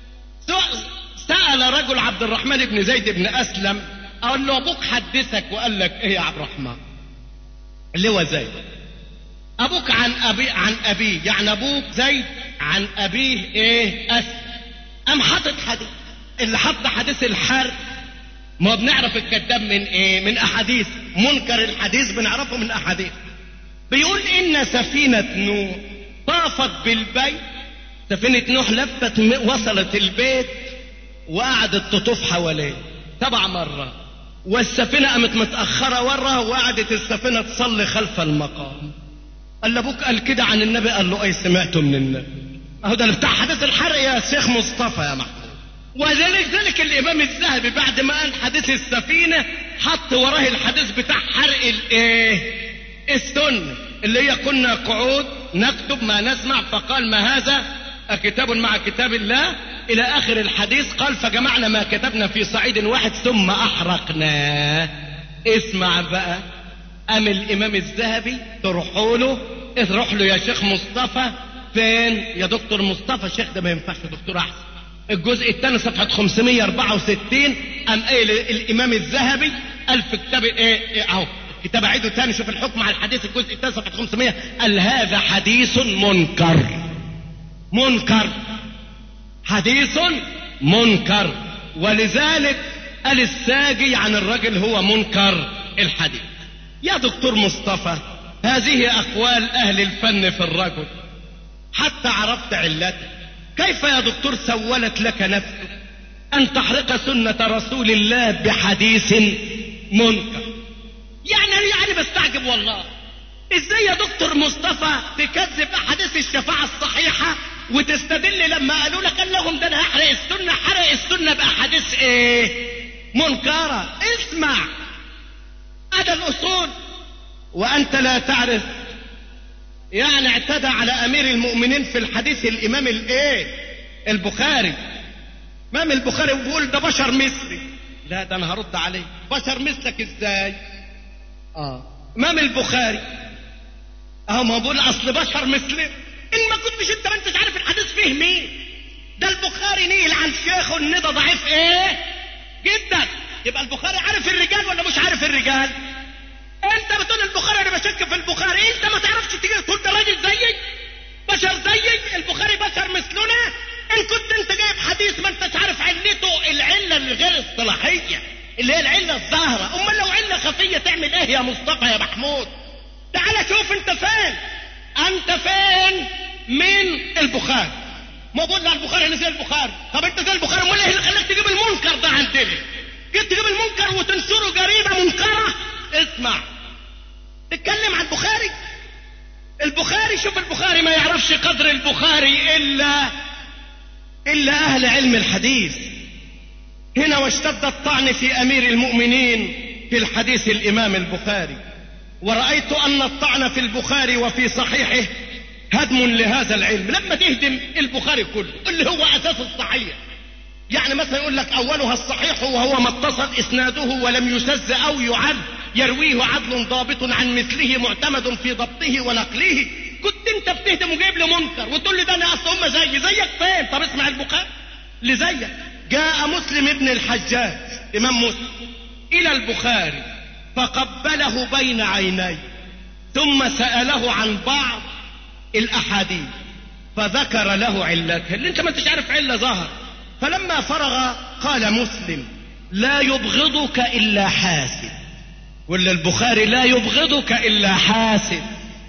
سأل رجل عبد الرحمن بن زيد بن اسلم قال له ابوك حدثك وقال لك ايه يا عبد الرحمن اللي هو زيد ابوك عن ابي عن ابيه يعني ابوك زيد عن ابيه ايه اسلم قام حاطط حديث اللي حط حديث الحرب ما بنعرف الكذاب من ايه من احاديث منكر الحديث بنعرفه من احاديث بيقول ان سفينة نوح طافت بالبيت سفينة نوح لفت وصلت البيت وقعدت تطوف حواليه سبع مرات والسفينة قامت متأخرة ورا وقعدت السفينة تصلي خلف المقام قال لابوك قال كده عن النبي قال له اي سمعته من النبي اهو ده بتاع حديث الحرق يا شيخ مصطفى يا محمود وذلك ذلك الامام الذهبي بعد ما قال حديث السفينه حط وراه الحديث بتاع حرق الايه السنه اللي هي كنا قعود نكتب ما نسمع فقال ما هذا أكتاب مع كتاب الله إلى آخر الحديث قال فجمعنا ما كتبنا في صعيد واحد ثم أحرقناه اسمع بقى أم الإمام الذهبي تروحوا له تروح له يا شيخ مصطفى فين يا دكتور مصطفى الشيخ ده ما ينفعش دكتور احسن الجزء الثاني صفحة 564 قام قايل الامام الذهبي قال في كتاب ايه, إيه اهو كتاب عيده تاني شوف الحكم على الحديث الجزء الثاني صفحة 500 قال هذا حديث منكر منكر حديث منكر ولذلك قال الساجي عن الرجل هو منكر الحديث يا دكتور مصطفى هذه اقوال اهل الفن في الرجل حتى عرفت علته كيف يا دكتور سولت لك نفسك ان تحرق سنة رسول الله بحديث منكر يعني انا يعني بستعجب والله ازاي يا دكتور مصطفى تكذب احاديث الشفاعة الصحيحة وتستدل لما قالوا لك قال لهم ده انا هحرق السنة حرق السنة باحاديث ايه منكرة اسمع هذا الاصول وانت لا تعرف يعني اعتدى على امير المؤمنين في الحديث الامام الايه البخاري امام البخاري بيقول ده بشر مثلي لا ده انا هرد عليه بشر مثلك ازاي اه امام البخاري اهو ما بقول اصل بشر مثلي ان ما كنتش انت ما انتش عارف الحديث فيه مين ده البخاري نيل عن شيخه ان ده ضعيف ايه جدا يبقى البخاري عارف الرجال ولا مش عارف الرجال انت بتقول البخاري انا بشك في البخاري انت ما تعرفش تيجي تقول ده راجل زيك بشر زيك البخاري بشر مثلنا ان كنت انت جايب حديث ما انتش عارف علته العله الغير اصطلاحيه اللي هي العله الظاهره امال لو عله خفيه تعمل ايه يا مصطفى يا محمود تعال شوف انت فين انت فين من البخاري ما بقول البخاري انا زي البخاري طب انت زي البخاري امال ايه اللي خلاك تجيب المنكر ده عندنا جيت تجيب المنكر وتنشره جريده منكره اسمع تتكلم عن البخاري البخاري شوف البخاري ما يعرفش قدر البخاري الا الا اهل علم الحديث هنا واشتد الطعن في امير المؤمنين في الحديث الامام البخاري ورأيت ان الطعن في البخاري وفي صحيحه هدم لهذا العلم لما تهدم البخاري كله اللي هو اساس الصحيح يعني مثلا يقول لك اولها الصحيح وهو ما اتصل اسناده ولم يسز او يعد يرويه عدل ضابط عن مثله معتمد في ضبطه ونقله كنت انت بتهدم وجايب لي منكر وتقول لي ده انا اصل هم زيي زيك فين طب اسمع البخاري اللي زيك جاء مسلم ابن الحجاج امام مسلم الى البخاري فقبله بين عينيه ثم ساله عن بعض الاحاديث فذكر له علتها اللي انت ما انتش عارف عله ظهر فلما فرغ قال مسلم لا يبغضك الا حاسد ولا البخاري لا يبغضك الا حاسد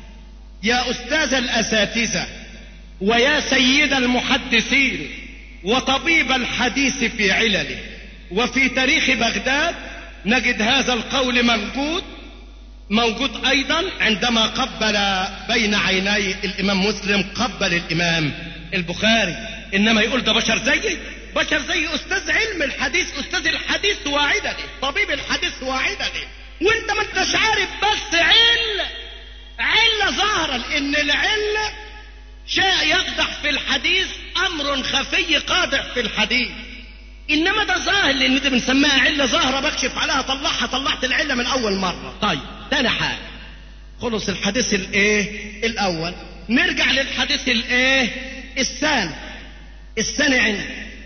يا استاذ الاساتذه ويا سيد المحدثين وطبيب الحديث في علله وفي تاريخ بغداد نجد هذا القول موجود موجود ايضا عندما قبل بين عيني الامام مسلم قبل الامام البخاري انما يقول ده بشر زيي بشر زي استاذ علم الحديث استاذ الحديث واعدني طبيب الحديث واعدني وانت ما انتش عارف بس علة علة ظاهرة لان العلة شيء يقدح في الحديث امر خفي قادح في الحديث انما ده ظاهر لان دي بنسميها علة ظاهرة بكشف عليها طلعها طلعت العلة من اول مرة طيب تاني حاجة خلص الحديث الايه الاول نرجع للحديث الايه الثاني الثاني عندي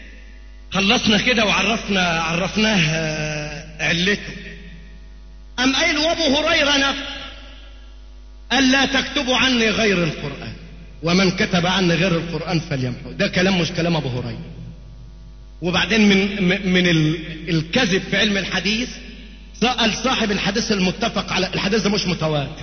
خلصنا كده وعرفنا عرفناه علته أم قايل وابو هريرة نفسه قال لا تكتبوا عني غير القرآن ومن كتب عني غير القرآن فليمحو ده كلام مش كلام أبو هريرة وبعدين من من الكذب في علم الحديث سأل صاحب الحديث المتفق على الحديث ده مش متواتر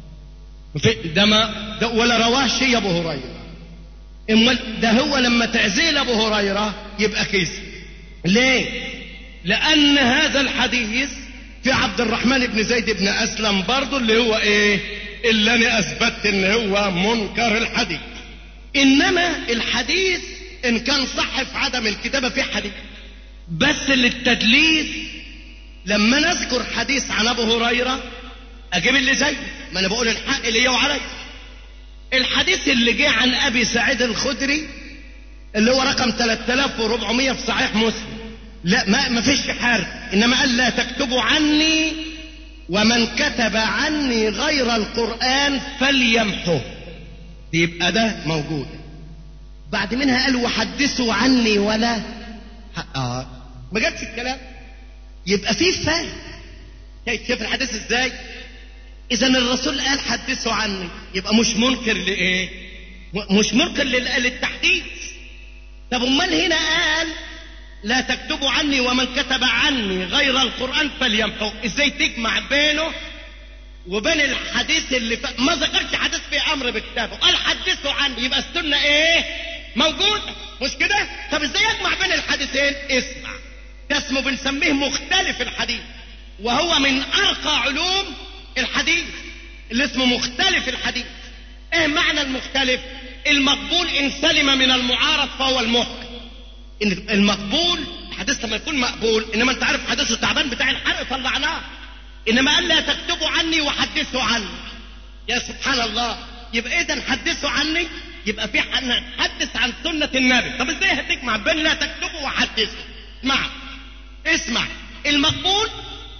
ده ما ده ولا رواه شيء ابو هريره امال ده هو لما تعزيل ابو هريره يبقى كذب ليه لان هذا الحديث في عبد الرحمن بن زيد بن اسلم برضه اللي هو ايه اللي انا اثبتت ان هو منكر الحديث انما الحديث ان كان صح في عدم الكتابه في حديث بس للتدليس لما نذكر حديث عن ابو هريره اجيب اللي زيه ما انا بقول الحق اللي هو علي الحديث اللي جه عن ابي سعيد الخدري اللي هو رقم 3400 في صحيح مسلم لا ما ما فيش حرف انما قال لا تكتبوا عني ومن كتب عني غير القران فليمحه يبقى ده موجود بعد منها قال وحدثوا عني ولا اه ما جابش الكلام يبقى في فاهم شايف الحديث ازاي اذا الرسول قال حدثوا عني يبقى مش منكر لايه مش منكر لل- للتحديث طب امال هنا قال لا تكتبوا عني ومن كتب عني غير القران فليمحو ازاي تجمع بينه وبين الحديث اللي ف... ما ذكرش حديث في امر بكتابه قال حدثوا عني يبقى السنه ايه موجوده مش كده طب ازاي اجمع بين الحديثين اسمع ده اسمه بنسميه مختلف الحديث وهو من ارقى علوم الحديث اللي اسمه مختلف الحديث ايه معنى المختلف المقبول ان سلم من المعارض فهو المحكم ان المقبول الحديث لما يكون مقبول انما انت عارف حديث التعبان بتاع الحرق طلعناه انما قال لا تكتبوا عني وحدثوا عني يا سبحان الله يبقى اذا حدثوا عني يبقى في حدث عن سنة النبي طب ازاي هتجمع بين لا تكتبوا وحدثوا اسمع اسمع المقبول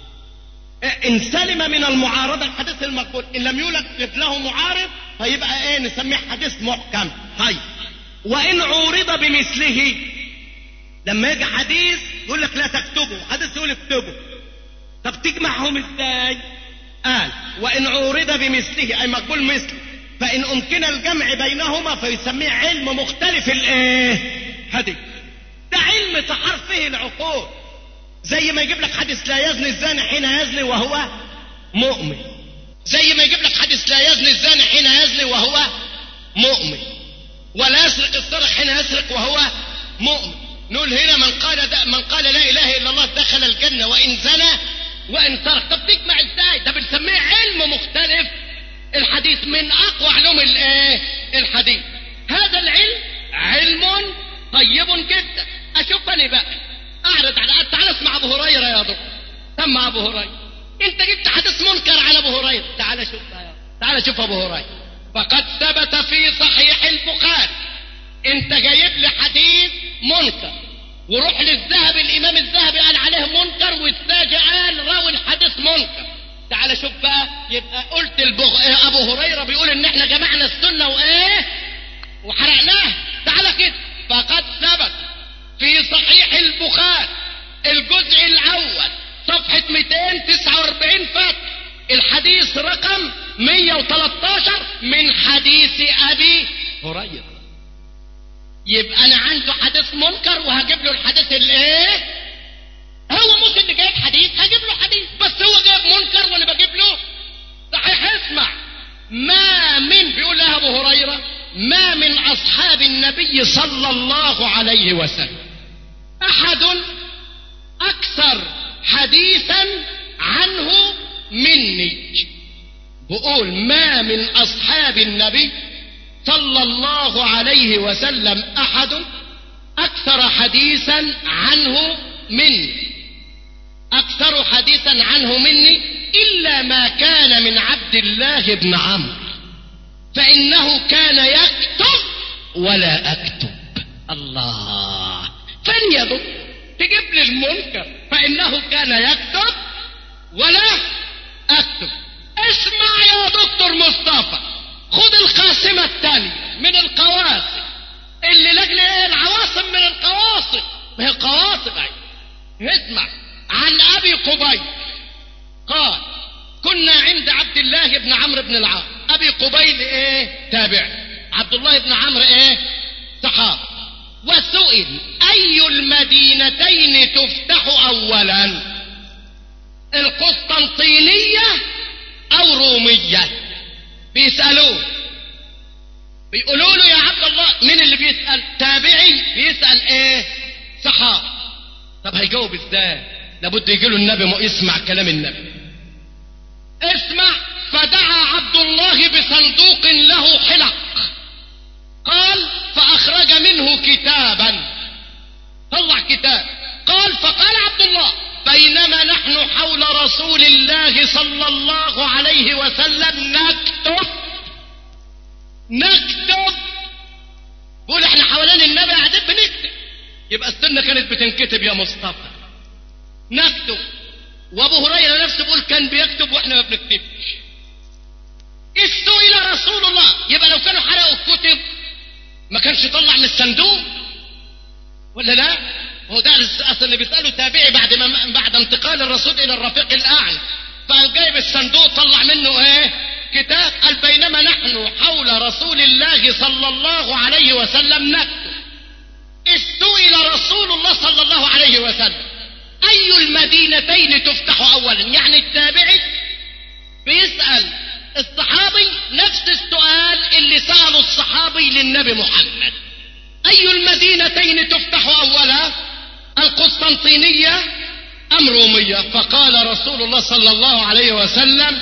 ان سلم من المعارضة الحديث المقبول ان لم يولد له معارض فيبقى ايه نسميه حديث محكم طيب وان عورض بمثله لما يجي حديث يقول لك لا تكتبه حديث يقول اكتبه طب تجمعهم ازاي قال وان عورض بمثله اي مقبول مثله فان امكن الجمع بينهما فيسميه علم مختلف الايه حديث ده علم تحار فيه العقول زي ما يجيب لك حديث لا يزني الزاني حين يزني وهو مؤمن زي ما يجيب لك حديث لا يزني الزاني حين يزني وهو مؤمن ولا يسرق السرق حين يسرق وهو مؤمن نقول هنا من قال ده من قال لا اله الا الله دخل الجنه وان زنى وان سرق طب تجمع ازاي ده بنسميه علم مختلف الحديث من اقوى علوم الايه الحديث هذا العلم علم طيب جدا اشوف انا بقى اعرض على تعال اسمع ابو هريره يا دكتور سمع ابو هريره انت جبت حديث منكر على ابو هريره تعال شوف تعال شوف ابو هريره فقد ثبت في صحيح البخاري انت جايب لي حديث منكر وروح للذهب الامام الذهبي قال عليه منكر والساجي قال راوي الحديث منكر تعال شوف بقى يبقى قلت البغ... ابو هريره بيقول ان احنا جمعنا السنه وايه وحرقناها تعال كده فقد ثبت في صحيح البخاري الجزء الاول صفحه 249 فتح الحديث رقم 113 من حديث ابي هريره يبقى انا عنده حديث منكر وهجيب له الحديث الايه هو ممكن اللي جايب حديث هجيب له حديث بس هو جايب منكر وانا بجيب له صحيح اسمع ما من بيقول لها ابو هريره ما من اصحاب النبي صلى الله عليه وسلم احد اكثر حديثا عنه مني بقول ما من اصحاب النبي صلى الله عليه وسلم احد اكثر حديثا عنه مني اكثر حديثا عنه مني الا ما كان من عبد الله بن عمرو فانه كان يكتب ولا اكتب الله فليدق تجيب لي المنكر فانه كان يكتب ولا اكتب اسمع يا دكتور مصطفى خد القاسمة الثانية من القواسم اللي لاجل ايه العواصم من القواصم ما هي قواصم اهي اسمع عن ابي قبيل قال كنا عند عبد الله بن عمرو بن العاص ابي قبيل ايه تابع عبد الله بن عمرو ايه صحابي وسئل اي المدينتين تفتح اولا القسطنطينية او رومية بيسألوه بيقولوا له يا عبد الله مين اللي بيسأل تابعي بيسأل ايه صحابي طب هيجاوب ازاي لابد يجي له النبي يسمع كلام النبي اسمع فدعا عبد الله بصندوق له حلق قال فأخرج منه كتابا طلع كتاب قال فقال عبد الله بينما نحن حول رسول الله صلى الله عليه وسلم نكتب نكتب بقول احنا حوالين النبي قاعدين بنكتب يبقى السنة كانت بتنكتب يا مصطفى نكتب وابو هريره نفسه بيقول كان بيكتب واحنا ما بنكتبش سئل رسول الله يبقى لو كانوا حرقوا ما كانش يطلع من الصندوق ولا لا هو ده اصل اللي بيساله تابعي بعد ما بعد انتقال الرسول الى الرفيق الاعلى فقال جايب الصندوق طلع منه ايه كتاب قال بينما نحن حول رسول الله صلى الله عليه وسلم نكتب استئل رسول الله صلى الله عليه وسلم اي المدينتين تفتح اولا يعني التابعي بيسال الصحابي نفس السؤال اللي ساله الصحابي للنبي محمد اي المدينتين تفتح اولا القسطنطينيه ام روميه فقال رسول الله صلى الله عليه وسلم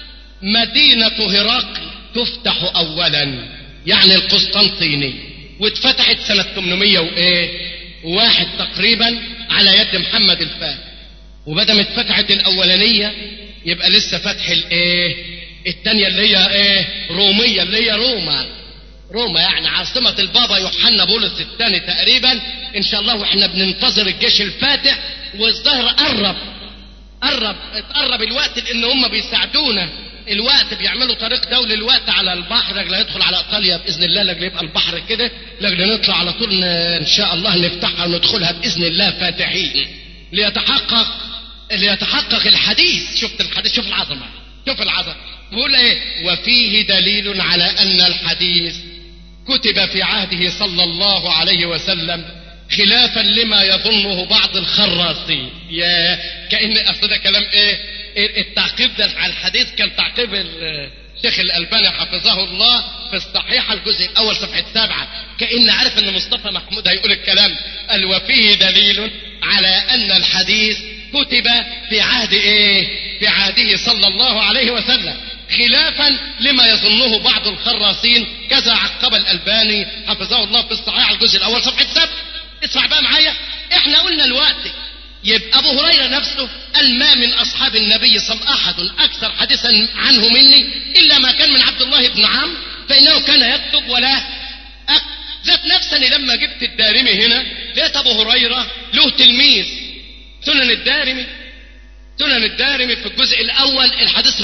مدينه هرقل تفتح اولا يعني القسطنطينيه واتفتحت سنه 800 وايه واحد تقريبا على يد محمد الفاتح وبدل اتفتحت الاولانيه يبقى لسه فتح الايه الثانيه اللي هي ايه روميه اللي هي روما روما يعني عاصمة البابا يوحنا بولس الثاني تقريبا ان شاء الله واحنا بننتظر الجيش الفاتح والظهر قرب قرب اتقرب الوقت لان هم بيساعدونا الوقت بيعملوا طريق دولي الوقت على البحر لاجل يدخل على ايطاليا باذن الله لاجل يبقى البحر كده لاجل نطلع على طول ن- ان شاء الله نفتحها وندخلها باذن الله فاتحين ليتحقق ليتحقق الحديث شفت الحديث شوف العظمه شوف العظمه بيقول ايه وفيه دليل على ان الحديث كتب في عهده صلى الله عليه وسلم خلافا لما يظنه بعض الخراصين يا كأن أصل ده كلام إيه إيه التعقيب ده على الحديث كان تعقيب الشيخ الألباني حفظه الله في الصحيحة الجزء الأول صفحة سبعة كأن عارف أن مصطفى محمود هيقول الكلام قال وفيه دليل على أن الحديث كتب في عهد إيه في عهده صلى الله عليه وسلم خلافا لما يظنه بعض الخراصين كذا عقب الألباني حفظه الله في الصحيح الجزء الأول صفحة سبعة اسمع بقى معايا احنا قلنا الوقت يبقى ابو هريره نفسه قال ما من اصحاب النبي صلى الله عليه وسلم احد اكثر حديثا عنه مني الا ما كان من عبد الله بن عمرو فانه كان يكتب ولا أكتب ذات نفسني لما جبت الدارمي هنا لقيت ابو هريره له تلميذ سنن الدارمي سنن الدارمي في الجزء الاول الحديث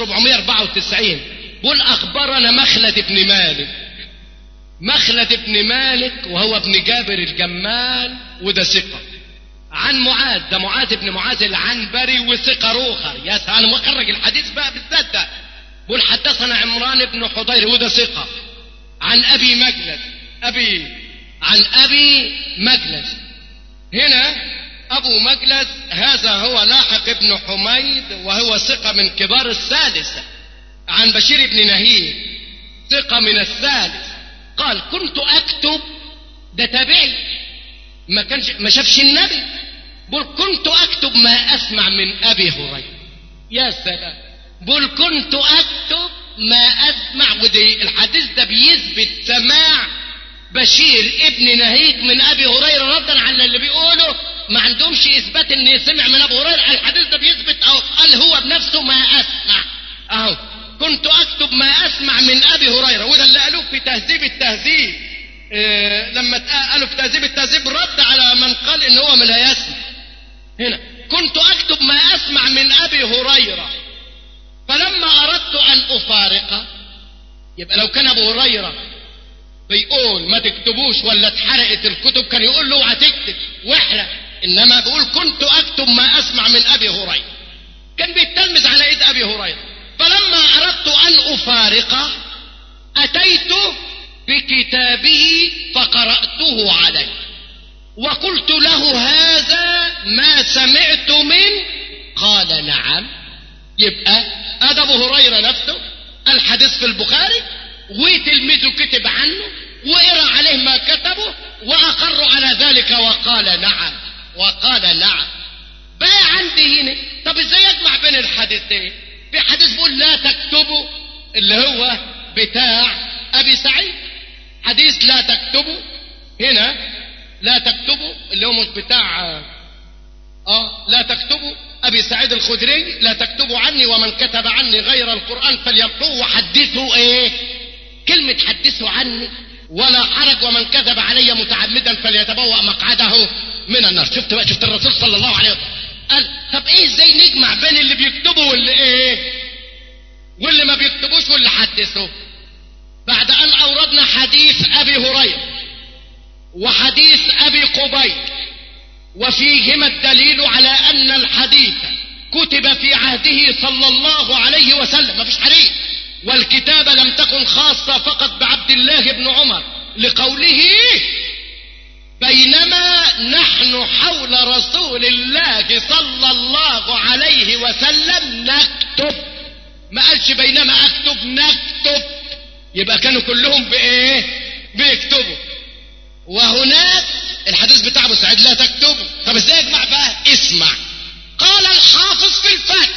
494 بيقول اخبرنا مخلد بن مالك مخلد بن مالك وهو ابن جابر الجمال وده ثقة عن معاذ ده معاذ بن معاذ العنبري وثقة روخر يا سلام مخرج الحديث بقى بالذات ده بيقول حدثنا عمران بن حضير وده ثقة عن أبي مجلس أبي عن أبي مجلس هنا أبو مجلس هذا هو لاحق بن حميد وهو ثقة من كبار الثالثة عن بشير بن نهيب ثقة من الثالث قال كنت اكتب ده تابعي ما كانش ما شافش النبي بقول كنت اكتب ما اسمع من ابي هريره يا سلام بقول كنت اكتب ما اسمع ودي الحديث ده بيثبت سماع بشير ابن نهيك من ابي هريره ردا على اللي بيقوله ما عندهمش اثبات ان سمع من ابو هريره الحديث ده بيثبت او قال هو بنفسه ما اسمع اهو كنت اكتب ما اسمع من ابي هريره وده اللي قالوه في تهذيب التهذيب إيه لما قالوا في تهذيب التهذيب رد على من قال ان هو من لا يسمع هنا كنت اكتب ما اسمع من ابي هريره فلما اردت ان افارقه يبقى لو كان ابو هريره بيقول ما تكتبوش ولا اتحرقت الكتب كان يقول له اوعى تكتب واحرق انما بيقول كنت اكتب ما اسمع من ابي هريره كان بيتلمذ على ايد ابي هريره فلما اردت ان افارقه اتيت بكتابه فقراته عليه وقلت له هذا ما سمعت منه قال نعم يبقى هذا ابو هريره نفسه الحديث في البخاري وتلميذه كتب عنه وقرا عليه ما كتبه واقر على ذلك وقال نعم وقال نعم بقى عندي هنا طب ازاي اجمع بين الحديثين في حديث بيقول لا تكتبوا اللي هو بتاع ابي سعيد حديث لا تكتبوا هنا لا تكتبوا اللي هو مش بتاع اه لا تكتبوا ابي سعيد الخدري لا تكتبوا عني ومن كتب عني غير القران فليمحوه وحدثوا ايه كلمه حدثوا عني ولا حرج ومن كذب علي متعمدا فليتبوأ مقعده من النار شفت بقى شفت الرسول صلى الله عليه وسلم قال طب ايه ازاي نجمع بين اللي بيكتبوا واللي ايه واللي ما بيكتبوش واللي حدثوا بعد ان اوردنا حديث ابي هريره قبيل وفيهما الدليل على أن الحديث كتب في عهده صلى الله عليه وسلم ما فيش حديث والكتابة لم تكن خاصة فقط بعبد الله بن عمر لقوله بينما نحن حول رسول الله صلى الله عليه وسلم نكتب ما قالش بينما اكتب نكتب يبقى كانوا كلهم بايه بيكتبوا وهناك الحديث بتاع ابو سعيد لا تكتبوا طب ازاي يجمع بقى اسمع قال الحافظ في الفتح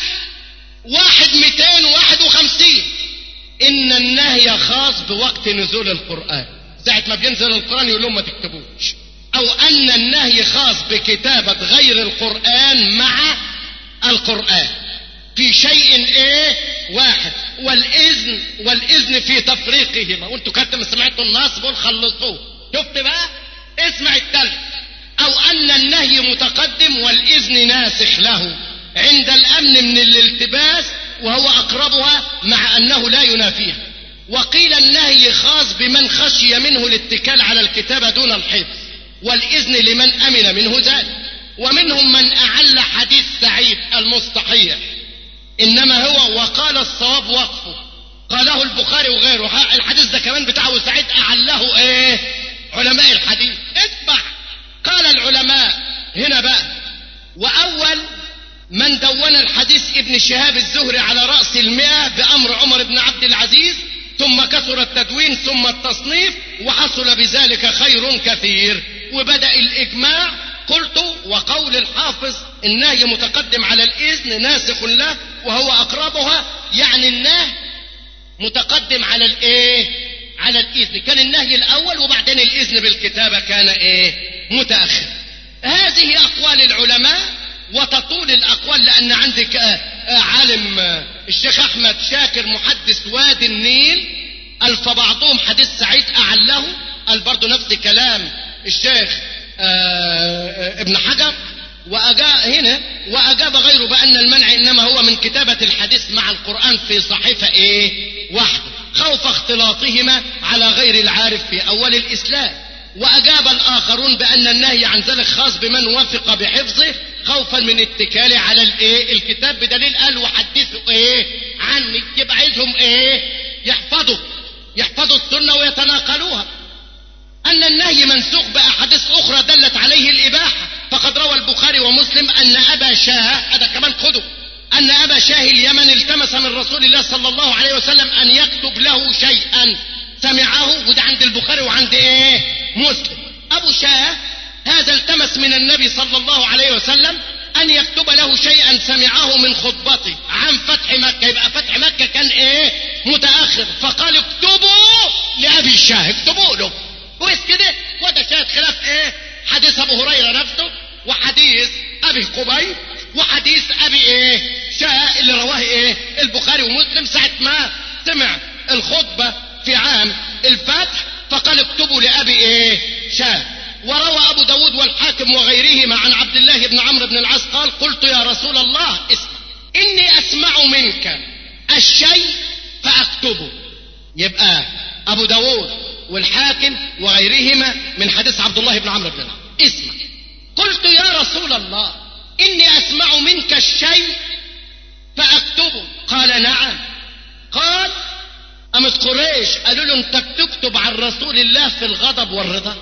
واحد ميتين واحد وخمسين ان النهي خاص بوقت نزول القرآن ساعة ما بينزل القرآن يقول لهم ما تكتبوش او ان النهي خاص بكتابة غير القرآن مع القرآن في شيء ايه واحد والاذن والاذن في تفريقهما وانتوا كنتم سمعتوا الناس بقول خلصوه شفت بقى اسمع التالت او ان النهي متقدم والاذن ناسخ له عند الامن من الالتباس وهو اقربها مع انه لا ينافيها وقيل النهي خاص بمن خشي منه الاتكال على الكتابة دون الحفظ والاذن لمن امن منه ذلك ومنهم من اعل حديث سعيد المستحيح انما هو وقال الصواب وقفه قاله البخاري وغيره الحديث ده كمان بتاعه سعيد اعله ايه علماء الحديث اسمع قال العلماء هنا بقى واول من دون الحديث ابن شهاب الزهري على رأس المئة بأمر عمر بن عبد العزيز ثم كثر التدوين ثم التصنيف وحصل بذلك خير كثير وبدأ الإجماع قلت وقول الحافظ النهي متقدم على الإذن ناسخ له وهو أقربها يعني النهي متقدم على الإيه على الإذن كان النهي الأول وبعدين الإذن بالكتابة كان إيه متأخر هذه أقوال العلماء وتطول الأقوال لأن عندك عالم الشيخ أحمد شاكر محدث وادي النيل قال فبعضهم حديث سعيد أعله قال برضه نفس كلام الشيخ ابن حجر وأجاب هنا وأجاب غيره بأن المنع إنما هو من كتابة الحديث مع القرآن في صحيفة إيه واحدة خوف اختلاطهما على غير العارف في أول الإسلام وأجاب الآخرون بأن النهي عن ذلك خاص بمن وثق بحفظه خوفا من اتكاله على الايه الكتاب بدليل قال وحدثوا ايه عني يبقى عايزهم ايه يحفظوا يحفظوا السنة ويتناقلوها أن النهي منسوخ بأحاديث أخرى دلت عليه الإباحة فقد روى البخاري ومسلم أن أبا شاه هذا كمان خذوا أن أبا شاه اليمن التمس من رسول الله صلى الله عليه وسلم أن يكتب له شيئا سمعه وده عند البخاري وعند إيه مسلم أبو شاه هذا التمس من النبي صلى الله عليه وسلم أن يكتب له شيئا سمعه من خطبته عن فتح مكة يبقى فتح مكة كان إيه متأخر فقال اكتبوا لأبي شاه اكتبوا له كويس كده وده شاهد خلاف ايه حديث ابو هريره نفسه وحديث ابي قبيل وحديث ابي ايه شاء اللي رواه ايه البخاري ومسلم ساعه ما سمع الخطبه في عام الفتح فقال اكتبوا لابي ايه شاء وروى ابو داود والحاكم وغيرهما عن عبد الله بن عمرو بن العاص قال قلت يا رسول الله اسمع اني اسمع منك الشيء فاكتبه يبقى ابو داود والحاكم وغيرهما من حديث عبد الله بن عمرو بن العاص اسمع قلت يا رسول الله اني اسمع منك الشيء فاكتبه قال نعم قال قامت قريش قالوا له انت بتكتب عن رسول الله في الغضب والرضا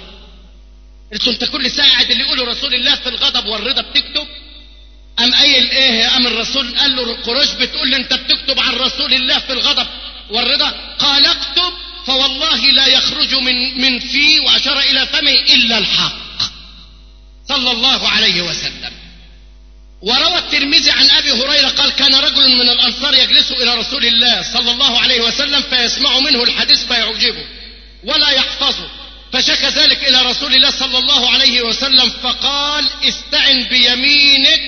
قلت انت كل ساعه قاعد اللي يقولوا رسول الله في الغضب والرضا بتكتب ام قايل ايه قام الرسول قال له قريش بتقول لي انت بتكتب عن رسول الله في الغضب والرضا قال اكتب فوالله لا يخرج من من في واشار الى فمه الا الحق صلى الله عليه وسلم وروى الترمذي عن ابي هريره قال كان رجل من الانصار يجلس الى رسول الله صلى الله عليه وسلم فيسمع منه الحديث فيعجبه ولا يحفظه فشكى ذلك الى رسول الله صلى الله عليه وسلم فقال استعن بيمينك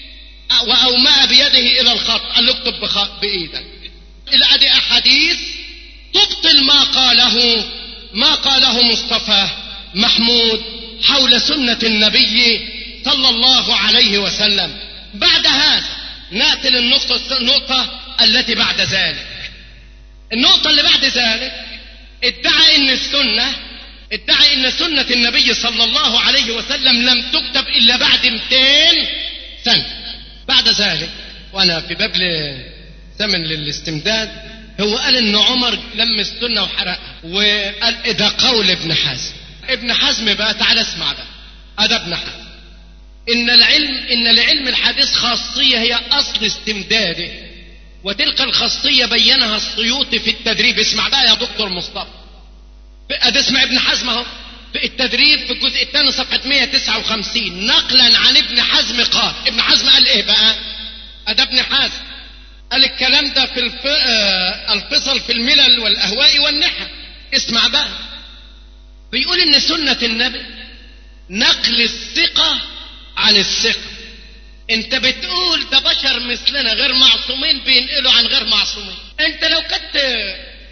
واومأ بيده الى الخط قال له اكتب بايدك ادي احاديث تبطل ما قاله ما قاله مصطفى محمود حول سنة النبي صلى الله عليه وسلم بعد هذا نأتي للنقطة النقطة التي بعد ذلك النقطة اللي بعد ذلك ادعى ان السنة ادعى ان سنة النبي صلى الله عليه وسلم لم تكتب الا بعد 200 سنة بعد ذلك وانا في باب ثمن للاستمداد هو قال ان عمر لم السنة وحرقها وقال ده قول ابن حزم ابن حزم بقى تعال اسمع بقى هذا ابن حزم ان العلم ان لعلم الحديث خاصية هي اصل استمداده وتلك الخاصية بينها السيوطي في التدريب اسمع بقى يا دكتور مصطفى ادي اسمع ابن حزم اهو في التدريب في الجزء الثاني صفحة 159 نقلا عن ابن حزم قال ابن حزم قال ايه بقى ادي ابن حزم قال الكلام ده في الف... آه الفصل في الملل والاهواء والنحى اسمع بقى بيقول ان سنة النبي نقل الثقة عن الثقة انت بتقول ده بشر مثلنا غير معصومين بينقلوا عن غير معصومين انت لو كنت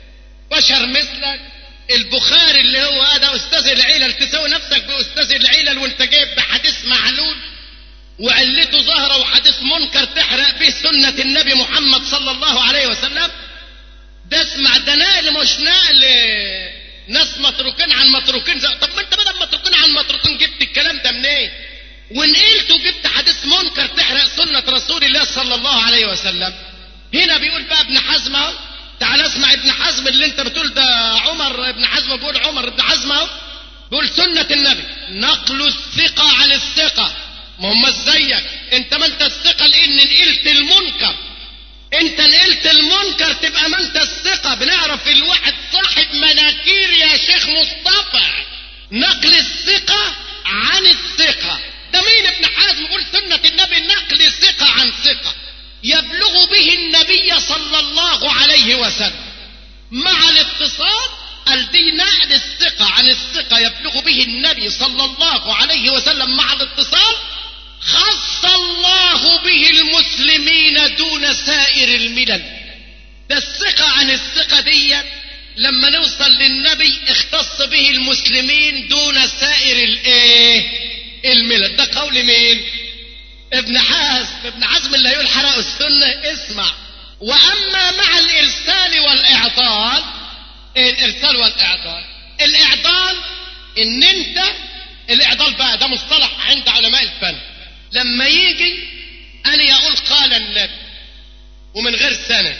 بشر مثلك البخاري اللي هو ده استاذ العلل تساوي نفسك باستاذ العلل وانت جايب بحديث معلول وعلته ظاهره وحديث منكر تحرق به سنه النبي محمد صلى الله عليه وسلم ده اسمع ده نقل مش نقل ناس متروكين عن متروكين زي طب ما انت بدل متروكين عن متروكين جبت الكلام ده منين؟ ايه؟ ونقلت وجبت حديث منكر تحرق سنه رسول الله صلى الله عليه وسلم هنا بيقول بقى ابن حزم اهو تعال اسمع ابن حزم اللي انت بتقول ده عمر ابن حزم بيقول عمر ابن حزم اهو بيقول سنة النبي نقل الثقة عن الثقة ما هم زيك انت ما انت الثقة لان نقلت المنكر انت نقلت المنكر تبقى ما انت الثقة بنعرف الواحد صاحب مناكير يا شيخ مصطفى نقل الثقة عن الثقة ده مين ابن حزم يقول سنة النبي نقل الثقة عن ثقة يبلغ به النبي صلى الله عليه وسلم مع الاتصال قال دي نقل الثقة عن الثقة يبلغ به النبي صلى الله عليه وسلم مع الاتصال خص الله به المسلمين دون سائر الملل ده الثقة عن الثقة دي لما نوصل للنبي اختص به المسلمين دون سائر الايه الملل ده قول مين ابن حزم ابن حزم اللي يقول حرقوا السنة اسمع واما مع الارسال والاعضال الارسال والاعضال الاعضال ان انت الاعضال بقى ده مصطلح عند علماء الفن لما يجي انا يقول قال النبي ومن غير سنة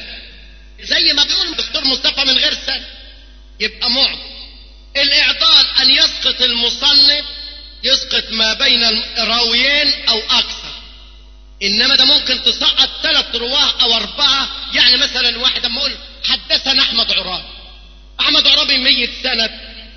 زي ما بيقول الدكتور مصطفى من غير سنة يبقى معضل الاعضال ان يسقط المصنف يسقط ما بين الراويين او اكثر انما ده ممكن تسقط ثلاث رواه او اربعه يعني مثلا واحد اما اقول حدثنا احمد عرابي احمد عرابي ميت سنه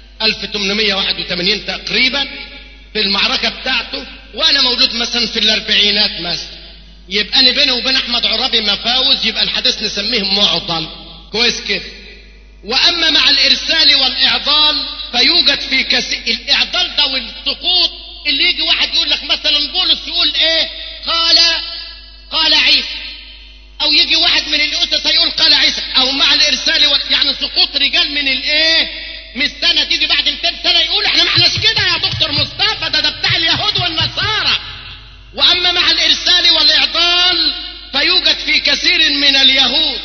1881 تقريبا في المعركه بتاعته وانا مولود مثلا في الاربعينات مثلا يبقى انا بيني وبين احمد عرابي مفاوز يبقى الحديث نسميه معضل كويس كده واما مع الارسال والاعضال فيوجد في كثير الاعضال ده والسقوط اللي يجي واحد يقول لك مثلا بولس يقول ايه قال قال عيسى او يجي واحد من الاسس يقول قال عيسى او مع الارسال و... يعني سقوط رجال من الايه من السنه تيجي بعد 200 سنه يقول احنا ما احناش كده يا دكتور مصطفى ده ده بتاع اليهود والنصارى واما مع الارسال والاعضال فيوجد في كثير من اليهود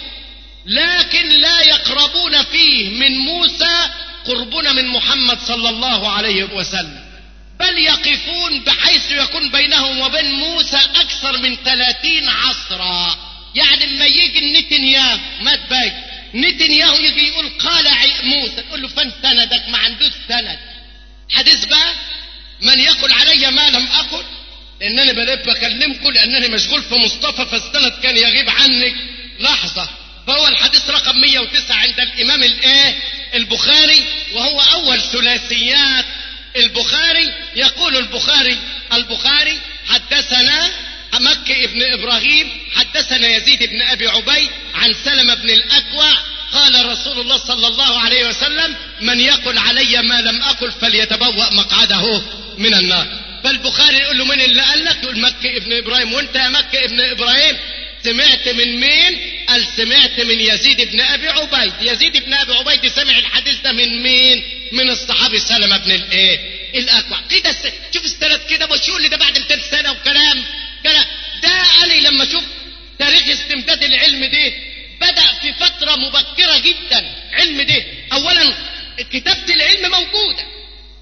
لكن لا يقربون فيه من موسى قربنا من محمد صلى الله عليه وسلم بل يقفون بحيث يكون بينهم وبين موسى أكثر من ثلاثين عصرا يعني لما يجي النتنياهو مات باي نتنياهو يجي يقول قال موسى تقول له فين سندك ما عندوش سند حديث بقى من يقل علي ما لم أقل لأنني بلف بكلمكم لأنني مشغول في مصطفى فالسند كان يغيب عنك لحظة فهو الحديث رقم 109 عند الإمام الإيه البخاري وهو أول ثلاثيات البخاري يقول البخاري البخاري حدثنا مكي ابن إبراهيم حدثنا يزيد بن أبي عبيد عن سلمة بن الأكوع قال رسول الله صلى الله عليه وسلم من يقل علي ما لم أقل فليتبوأ مقعده من النار فالبخاري يقول له من اللي قال لك يقول مكي ابن إبراهيم وانت يا مكي ابن إبراهيم سمعت من مين قال سمعت من يزيد بن ابي عبيد يزيد بن ابي عبيد سمع الحديث ده من مين من الصحابي سلمة بن الايه الاكوع كده س... شوف السند كده مش يقول لي ده بعد 200 سنه وكلام كلام ده قال لي لما شوف تاريخ استمداد العلم ده بدا في فتره مبكره جدا علم ده اولا كتابه العلم موجوده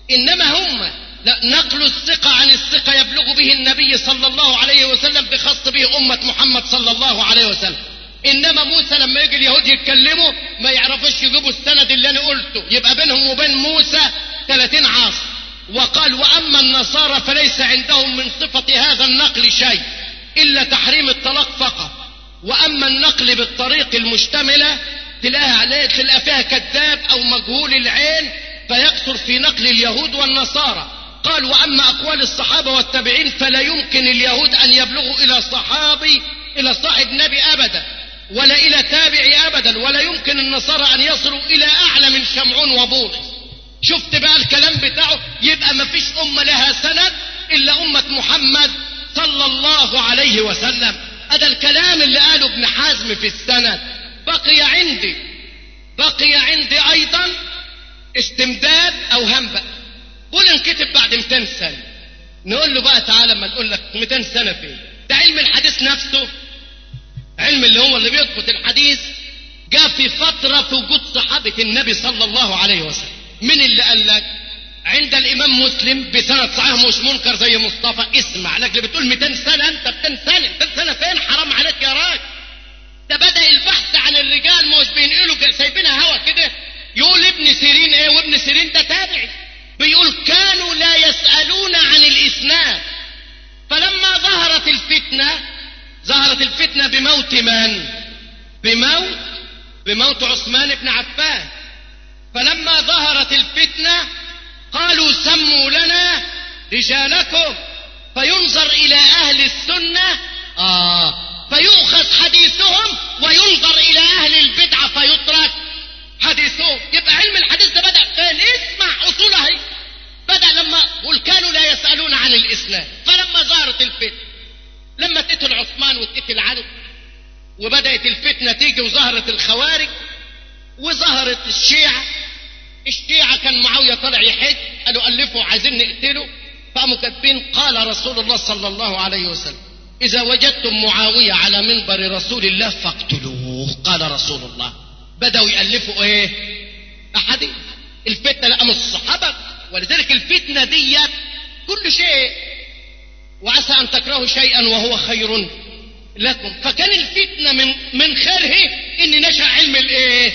إنما هم لا نقل الثقة عن الثقة يبلغ به النبي صلى الله عليه وسلم بخاص به أمة محمد صلى الله عليه وسلم إنما موسى لما يجي اليهود يتكلموا ما يعرفوش يجيبوا السند اللي أنا قلته يبقى بينهم وبين موسى 30 عاصر وقال وأما النصارى فليس عندهم من صفة هذا النقل شيء إلا تحريم الطلاق فقط وأما النقل بالطريق المشتملة تلاقيها عليه تلاقي فيها كذاب أو مجهول العين فيكثر في نقل اليهود والنصارى قال وأما أقوال الصحابة والتابعين فلا يمكن اليهود أن يبلغوا إلى صحابي إلى صاحب نبي أبدا ولا إلى تابعي أبدا ولا يمكن النصارى أن يصلوا إلى أعلى من شمعون وبولس شفت بقى الكلام بتاعه يبقى ما فيش أمة لها سند إلا أمة محمد صلى الله عليه وسلم هذا الكلام اللي قاله ابن حزم في السند بقي عندي بقي عندي أيضا استمداد أو هنبأ قول انكتب بعد 200 سنة نقول له بقى تعالى ما نقول لك 200 سنة فين ده علم الحديث نفسه علم اللي هو اللي بيضبط الحديث جاء في فترة في وجود صحابة النبي صلى الله عليه وسلم من اللي قال لك عند الإمام مسلم بسند صحيح مش منكر زي مصطفى اسمع لك اللي بتقول 200 سنة أنت 200 سنة 200 سنة فين حرام عليك يا راجل ده بدأ البحث عن الرجال مش بينقلوا سايبينها هوا كده يقول ابن سيرين ايه وابن سيرين ده تابعي بيقول كانوا لا يسألون عن الإسناد فلما ظهرت الفتنة ظهرت الفتنة بموت من بموت بموت عثمان بن عفان فلما ظهرت الفتنة قالوا سموا لنا رجالكم فينظر إلى أهل السنة آه فيؤخذ حديثهم وينظر إلى أهل البدعة فيترك حديثهم يبقى علم الحديث ده بدأ فين اسمع أصولها هي بدأ لما قل كانوا لا يسألون عن الإسلام فلما ظهرت الفتنة لما تقتل عثمان وتقتل علي وبدأت الفتنة تيجي وظهرت الخوارج وظهرت الشيعة الشيعة كان معاوية طلع يحج قالوا ألفوا عايزين نقتله فقاموا كاتبين قال رسول الله صلى الله عليه وسلم إذا وجدتم معاوية على منبر رسول الله فاقتلوه قال رسول الله بدأوا يألفوا إيه أحاديث الفتنة لقام الصحابة ولذلك الفتنة دي كل شيء وعسى أن تكرهوا شيئا وهو خير لكم فكان الفتنة من من خيره إن نشأ علم الإيه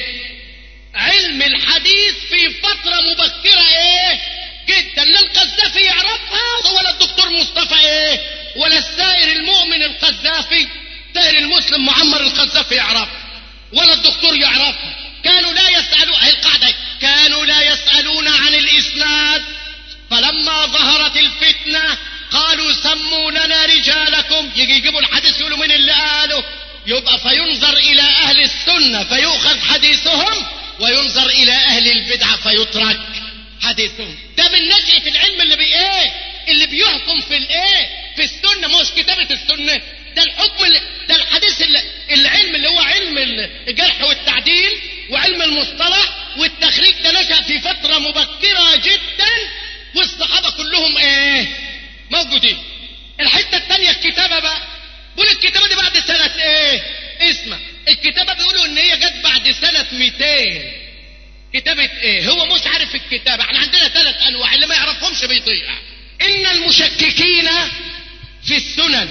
علم الحديث في فترة مبكرة إيه جدا لا القذافي يعرفها ولا الدكتور مصطفى إيه ولا السائر المؤمن القذافي سائر المسلم معمر القذافي يعرفها ولا الدكتور يعرفها كانوا لا يسألون هي القاعدة كانوا لا يسألون عن الإسناد فلما ظهرت الفتنة قالوا سموا لنا رجالكم يجي يجيبوا الحديث يقولوا من اللي قالوا يبقى فينظر إلى أهل السنة فيؤخذ حديثهم وينظر إلى أهل البدعة فيترك حديثهم ده من نشأة العلم اللي بي إيه اللي بيحكم في الإيه في السنة مش كتابة السنة ده الحكم اللي ده الحديث اللي العلم اللي هو علم الجرح والتعديل وعلم المصطلح والتخريج ده نشأ في فترة مبكرة جدا والصحابة كلهم ايه موجودين الحتة الثانية الكتابة بقى بيقول الكتابة دي بعد سنة ايه اسمع الكتابة بيقولوا ان هي جت بعد سنة 200 كتابة ايه هو مش عارف الكتابة احنا عندنا ثلاث انواع اللي ما يعرفهمش بيضيع ان المشككين في السنن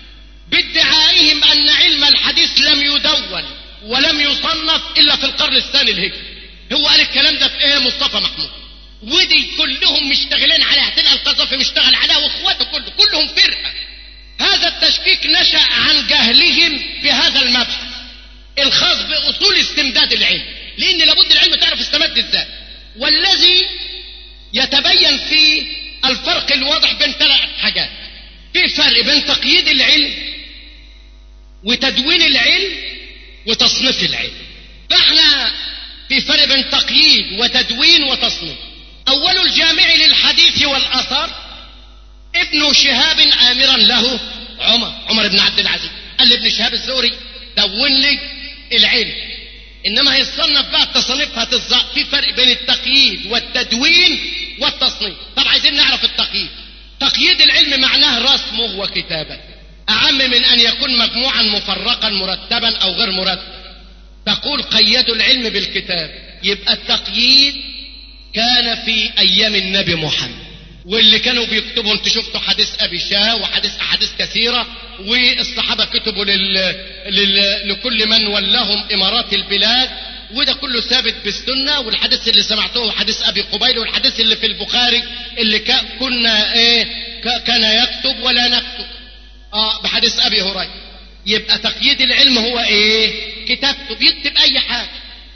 بادعائهم ان علم الحديث لم يدون ولم يصنف الا في القرن الثاني الهجري هو قال الكلام ده في ايه مصطفى محمود ودي كلهم مشتغلين عليها تلقى القذافي مشتغل عليها واخواته كله كلهم فرقه هذا التشكيك نشا عن جهلهم بهذا المبحث الخاص باصول استمداد العلم لان لابد العلم تعرف استمد ازاي والذي يتبين فيه الفرق الواضح بين ثلاث حاجات في فرق بين تقييد العلم وتدوين العلم وتصنيف العلم فاحنا في فرق بين تقييد وتدوين وتصنيف اول الجامع للحديث والاثر ابن شهاب امرا له عمر عمر بن عبد العزيز قال لابن شهاب الزهري دون لي العلم انما هيصنف بقى التصنيف هتظهر في فرق بين التقييد والتدوين والتصنيف طب عايزين نعرف التقييد تقييد العلم معناه رسمه وكتابته أعم من أن يكون مجموعا مفرقا مرتبا أو غير مرتب تقول قيدوا العلم بالكتاب يبقى التقييد كان في ايام النبي محمد واللي كانوا بيكتبوا انت شفتوا حديث ابي شاه وحديث احاديث كثيره والصحابه كتبوا لل... لل... لكل من ولاهم امارات البلاد وده كله ثابت بالسنه والحديث اللي سمعتوه حديث ابي قبيل والحديث اللي في البخاري اللي ك... كنا ايه ك... كان يكتب ولا نكتب اه بحديث ابي هريره يبقى تقييد العلم هو ايه كتابته بيكتب اي حاجه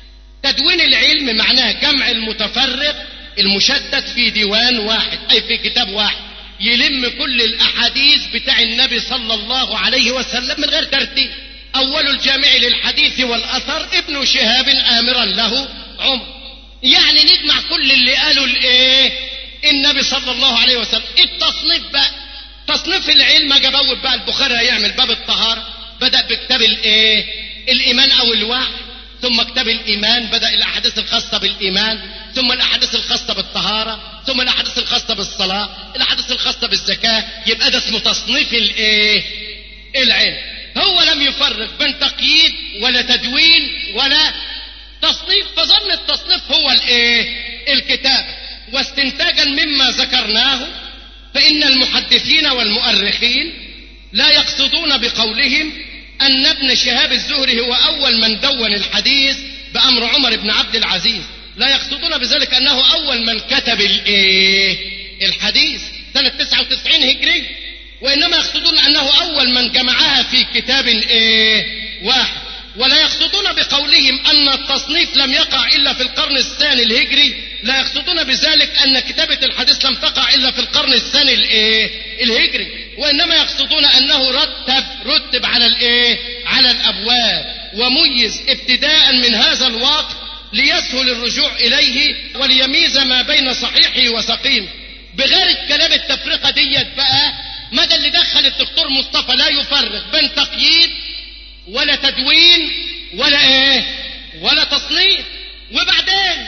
تدوين العلم معناه جمع المتفرق المشتت في ديوان واحد اي في كتاب واحد يلم كل الاحاديث بتاع النبي صلى الله عليه وسلم من غير ترتيب اول الجامع للحديث والاثر ابن شهاب امرا له عمر يعني نجمع كل اللي قالوا الايه النبي صلى الله عليه وسلم التصنيف بقى تصنيف العلم اجي ابوب بقى البخاري هيعمل باب الطهاره بدا بكتاب الايه الايمان او الوحي ثم كتاب الايمان بدا الاحاديث الخاصه بالايمان ثم الاحاديث الخاصه بالطهاره ثم الاحاديث الخاصه بالصلاه الاحاديث الخاصه بالزكاه يبقى ده اسمه تصنيف الايه العلم هو لم يفرق بين تقييد ولا تدوين ولا تصنيف فظن التصنيف هو الايه الكتاب واستنتاجا مما ذكرناه فان المحدثين والمؤرخين لا يقصدون بقولهم ان ابن شهاب الزهري هو اول من دون الحديث بامر عمر بن عبد العزيز لا يقصدون بذلك انه اول من كتب الايه الحديث سنه 99 هجري وانما يقصدون انه اول من جمعها في كتاب ايه واحد ولا يقصدون بقولهم ان التصنيف لم يقع الا في القرن الثاني الهجري لا يقصدون بذلك ان كتابة الحديث لم تقع الا في القرن الثاني الايه الهجري وانما يقصدون انه رتب رتب على الايه على الابواب وميز ابتداء من هذا الوقت ليسهل الرجوع اليه وليميز ما بين صحيحه وسقيمه بغير الكلام التفرقه ديت بقى مدى اللي دخل الدكتور مصطفى لا يفرق بين تقييد ولا تدوين ولا ايه ولا تصنيف وبعدين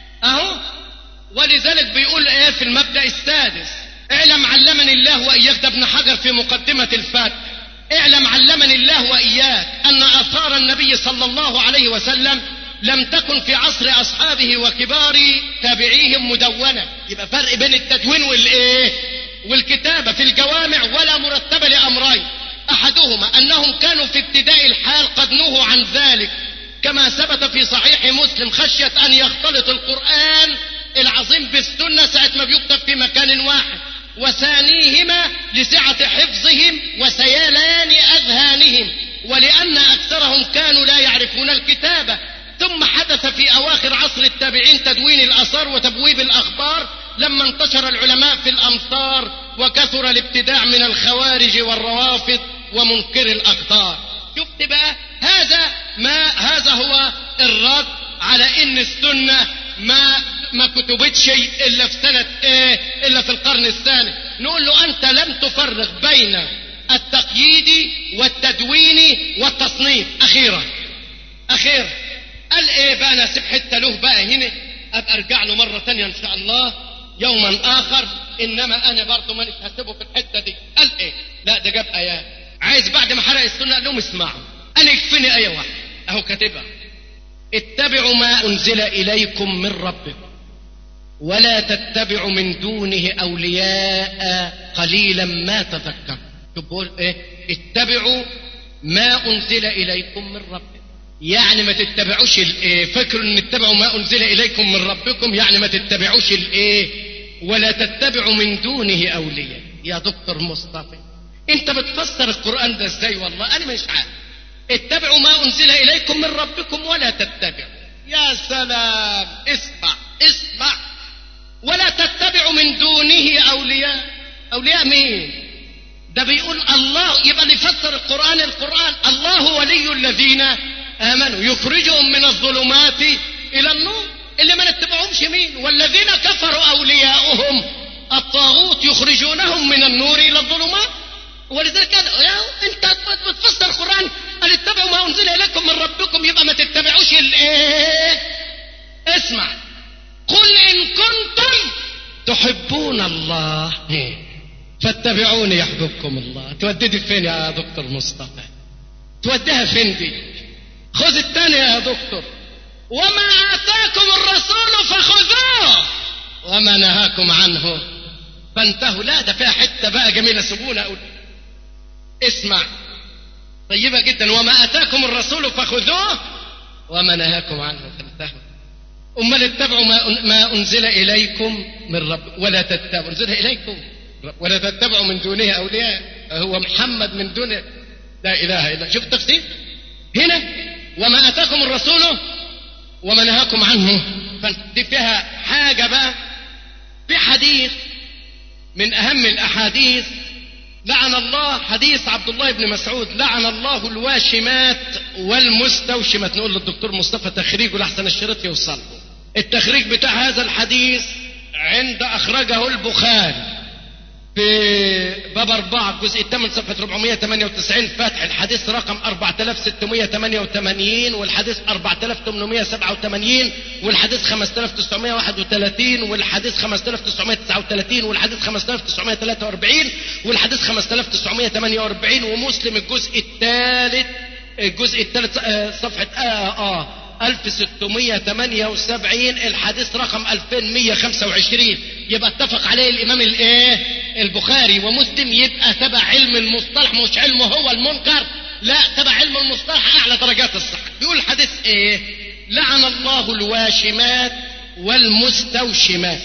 اهو ولذلك بيقول ايه في المبدأ السادس اعلم علمني الله واياك ده ابن حجر في مقدمة الفتح اعلم علمني الله واياك ان اثار النبي صلى الله عليه وسلم لم تكن في عصر اصحابه وكبار تابعيهم مدونة يبقى فرق بين التدوين والايه والكتابة في الجوامع ولا مرتبة لامرين احدهما انهم كانوا في ابتداء الحال قد نهوا عن ذلك كما ثبت في صحيح مسلم خشية ان يختلط القرآن العظيم بالسنة ساعة ما بيكتب في مكان واحد وثانيهما لسعة حفظهم وسيلان اذهانهم ولان اكثرهم كانوا لا يعرفون الكتابة ثم حدث في اواخر عصر التابعين تدوين الاثار وتبويب الاخبار لما انتشر العلماء في الامصار وكثر الابتداع من الخوارج والروافض ومنكر الاقدار شفت بقى هذا ما هذا هو الرد على ان السنه ما ما كتبتش الا في سنه ايه الا في القرن الثاني نقول له انت لم تفرق بين التقييد والتدوين والتصنيف اخيرا اخيرا قال ايه بقى انا اسيب حته له بقى هنا ابقى ارجع له مره تانية ان شاء الله يوما اخر انما انا برضه مانيش هسيبه في الحته دي قال ايه لا ده جاب ايات عايز بعد ما حرق السنه قال لهم اسمعوا انا يكفيني ايه واحده اهو كاتبها اتبعوا ما انزل اليكم من ربكم ولا تتبعوا من دونه اولياء قليلا ما تذكرون تقول ايه اتبعوا ما انزل اليكم من ربكم يعني ما تتبعوش الايه فكروا ان اتبعوا ما انزل اليكم من ربكم يعني ما تتبعوش الايه ولا تتبعوا من دونه اولياء يا دكتور مصطفى انت بتفسر القران ده ازاي والله انا مش عارف اتبعوا ما انزل اليكم من ربكم ولا تتبعوا يا سلام اسمع اسمع ولا تتبعوا من دونه اولياء اولياء مين ده بيقول الله يبقى نفسر القران القران الله ولي الذين امنوا يخرجهم من الظلمات الى النور اللي ما نتبعهمش مين والذين كفروا اولياؤهم الطاغوت يخرجونهم من النور الى الظلمات ولذلك قال يا انت بتفسر القران قال اتبعوا ما انزل اليكم من ربكم يبقى ما تتبعوش الايه اسمع قل ان كنتم تحبون الله فاتبعوني يحببكم الله توددي فين يا دكتور مصطفى توديها فين دي خذ الثانية يا دكتور وما آتاكم الرسول فخذوه وما نهاكم عنه فانتهوا لا ده فيها حتة بقى جميلة سيبونا أقول اسمع طيبة جدا وما أتاكم الرسول فخذوه وما نهاكم عنه فانتهوا أمال اتبعوا ما, ما أنزل إليكم من رب ولا تتبعوا أنزل إليكم ولا تتبعوا من دونه أولياء هو محمد من دون لا إله إلا شوف التفسير هنا وما أتاكم الرسول وما نهاكم عنه فدي فيها حاجة بقى في حديث من أهم الأحاديث لعن الله حديث عبد الله بن مسعود لعن الله الواشمات والمستوشمات نقول للدكتور مصطفى تخريجه لحسن الشريط يوصل التخريج بتاع هذا الحديث عند أخرجه البخاري في باب أربعة الجزء الثامن صفحة 498 فتح الحديث رقم 4688 والحديث 4887 والحديث 5931 والحديث 5939 والحديث 5943 والحديث 5948 ومسلم الجزء الثالث الجزء الثالث آه، صفحة آه آه 1678 الحديث رقم 2125 يبقى اتفق عليه الامام الايه البخاري ومسلم يبقى تبع علم المصطلح مش علمه هو المنكر لا تبع علم المصطلح اعلى درجات الصحة بيقول الحديث ايه لعن الله الواشمات والمستوشمات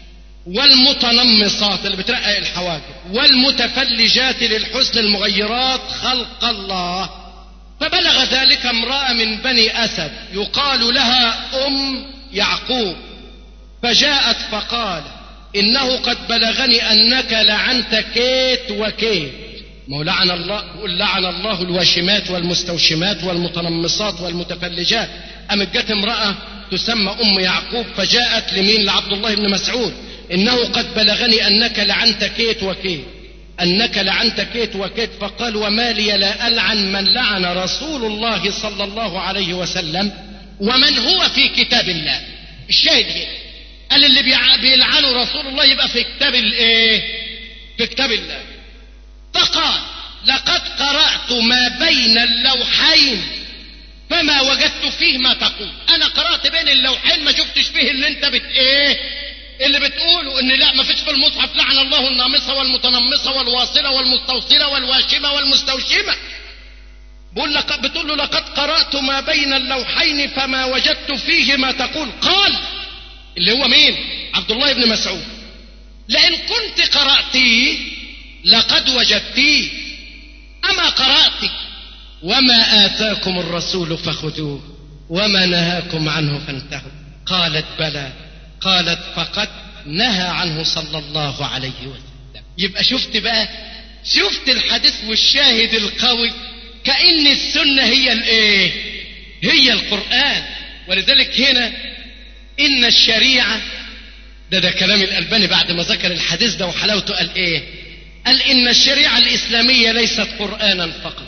والمتنمصات اللي بترقق الحواجب والمتفلجات للحسن المغيرات خلق الله فبلغ ذلك امرأة من بني أسد يقال لها أم يعقوب فجاءت فقال إنه قد بلغني أنك لعنت كيت وكيت ما هو لعن الله يقول لعن الله الواشمات والمستوشمات والمتنمصات والمتفلجات أم جت امرأة تسمى أم يعقوب فجاءت لمين لعبد الله بن مسعود إنه قد بلغني أنك لعنت كيت وكيت أنك لعنت كيت وكيت فقال وما لي لا ألعن من لعن رسول الله صلى الله عليه وسلم ومن هو في كتاب الله الشاهد هنا قال اللي بيع- بيلعنوا رسول الله يبقى في كتاب الايه في كتاب الله فقال لقد قرأت ما بين اللوحين فما وجدت فيه ما تقول انا قرأت بين اللوحين ما شفتش فيه اللي انت بت ايه اللي بتقوله ان لا ما فيش في المصحف لعن الله النامصة والمتنمصة والواصلة والمستوصلة والواشمة والمستوشمة بقول لك بتقول له لقد قرأت ما بين اللوحين فما وجدت فيه ما تقول قال اللي هو مين عبد الله بن مسعود لئن كنت قرأتيه لقد وجدتيه أما قرأت وما آتاكم الرسول فخذوه وما نهاكم عنه فانتهوا قالت بلى قالت فقد نهى عنه صلى الله عليه وسلم يبقى شفت بقى شفت الحديث والشاهد القوي كأن السنة هي الايه هي القرآن ولذلك هنا إن الشريعة ده ده كلام الألباني بعد ما ذكر الحديث ده وحلاوته قال إيه قال إن الشريعة الإسلامية ليست قرآنا فقط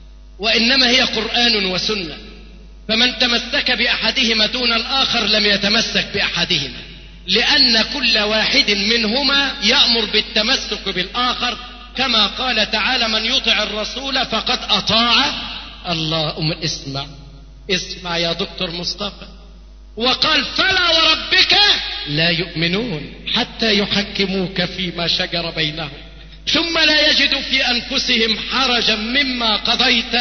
وإنما هي قرآن وسنة فمن تمسك بأحدهما دون الآخر لم يتمسك بأحدهما لأن كل واحد منهما يأمر بالتمسك بالآخر كما قال تعالى من يطع الرسول فقد أطاع الله أم اسمع اسمع يا دكتور مصطفى وقال فلا وربك لا يؤمنون حتى يحكموك فيما شجر بينهم ثم لا يجدوا في انفسهم حرجا مما قضيت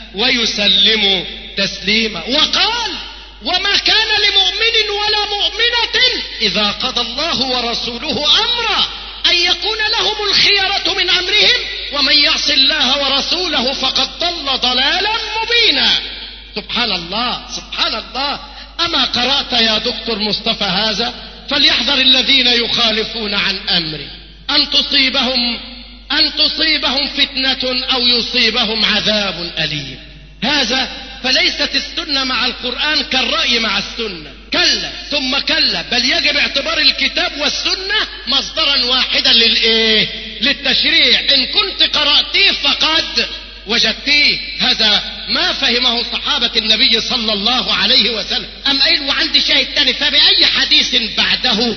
ويسلموا تسليما وقال وما كان لمؤمن ولا مؤمنة إذا قضى الله ورسوله أمرا أن يكون لهم الخيرة من أمرهم ومن يعص الله ورسوله فقد ضل ضلالا مبينا سبحان الله سبحان الله أما قرأت يا دكتور مصطفى هذا فليحذر الذين يخالفون عن أمري أن تصيبهم أن تصيبهم فتنة أو يصيبهم عذاب أليم هذا فليست السنة مع القرآن كالرأي مع السنة كلا ثم كلا بل يجب اعتبار الكتاب والسنة مصدرا واحدا للإيه للتشريع إن كنت قرأتيه فقد وجدتيه هذا ما فهمه صحابة النبي صلى الله عليه وسلم أم قيل وعندي شاهد تاني فبأي حديث بعده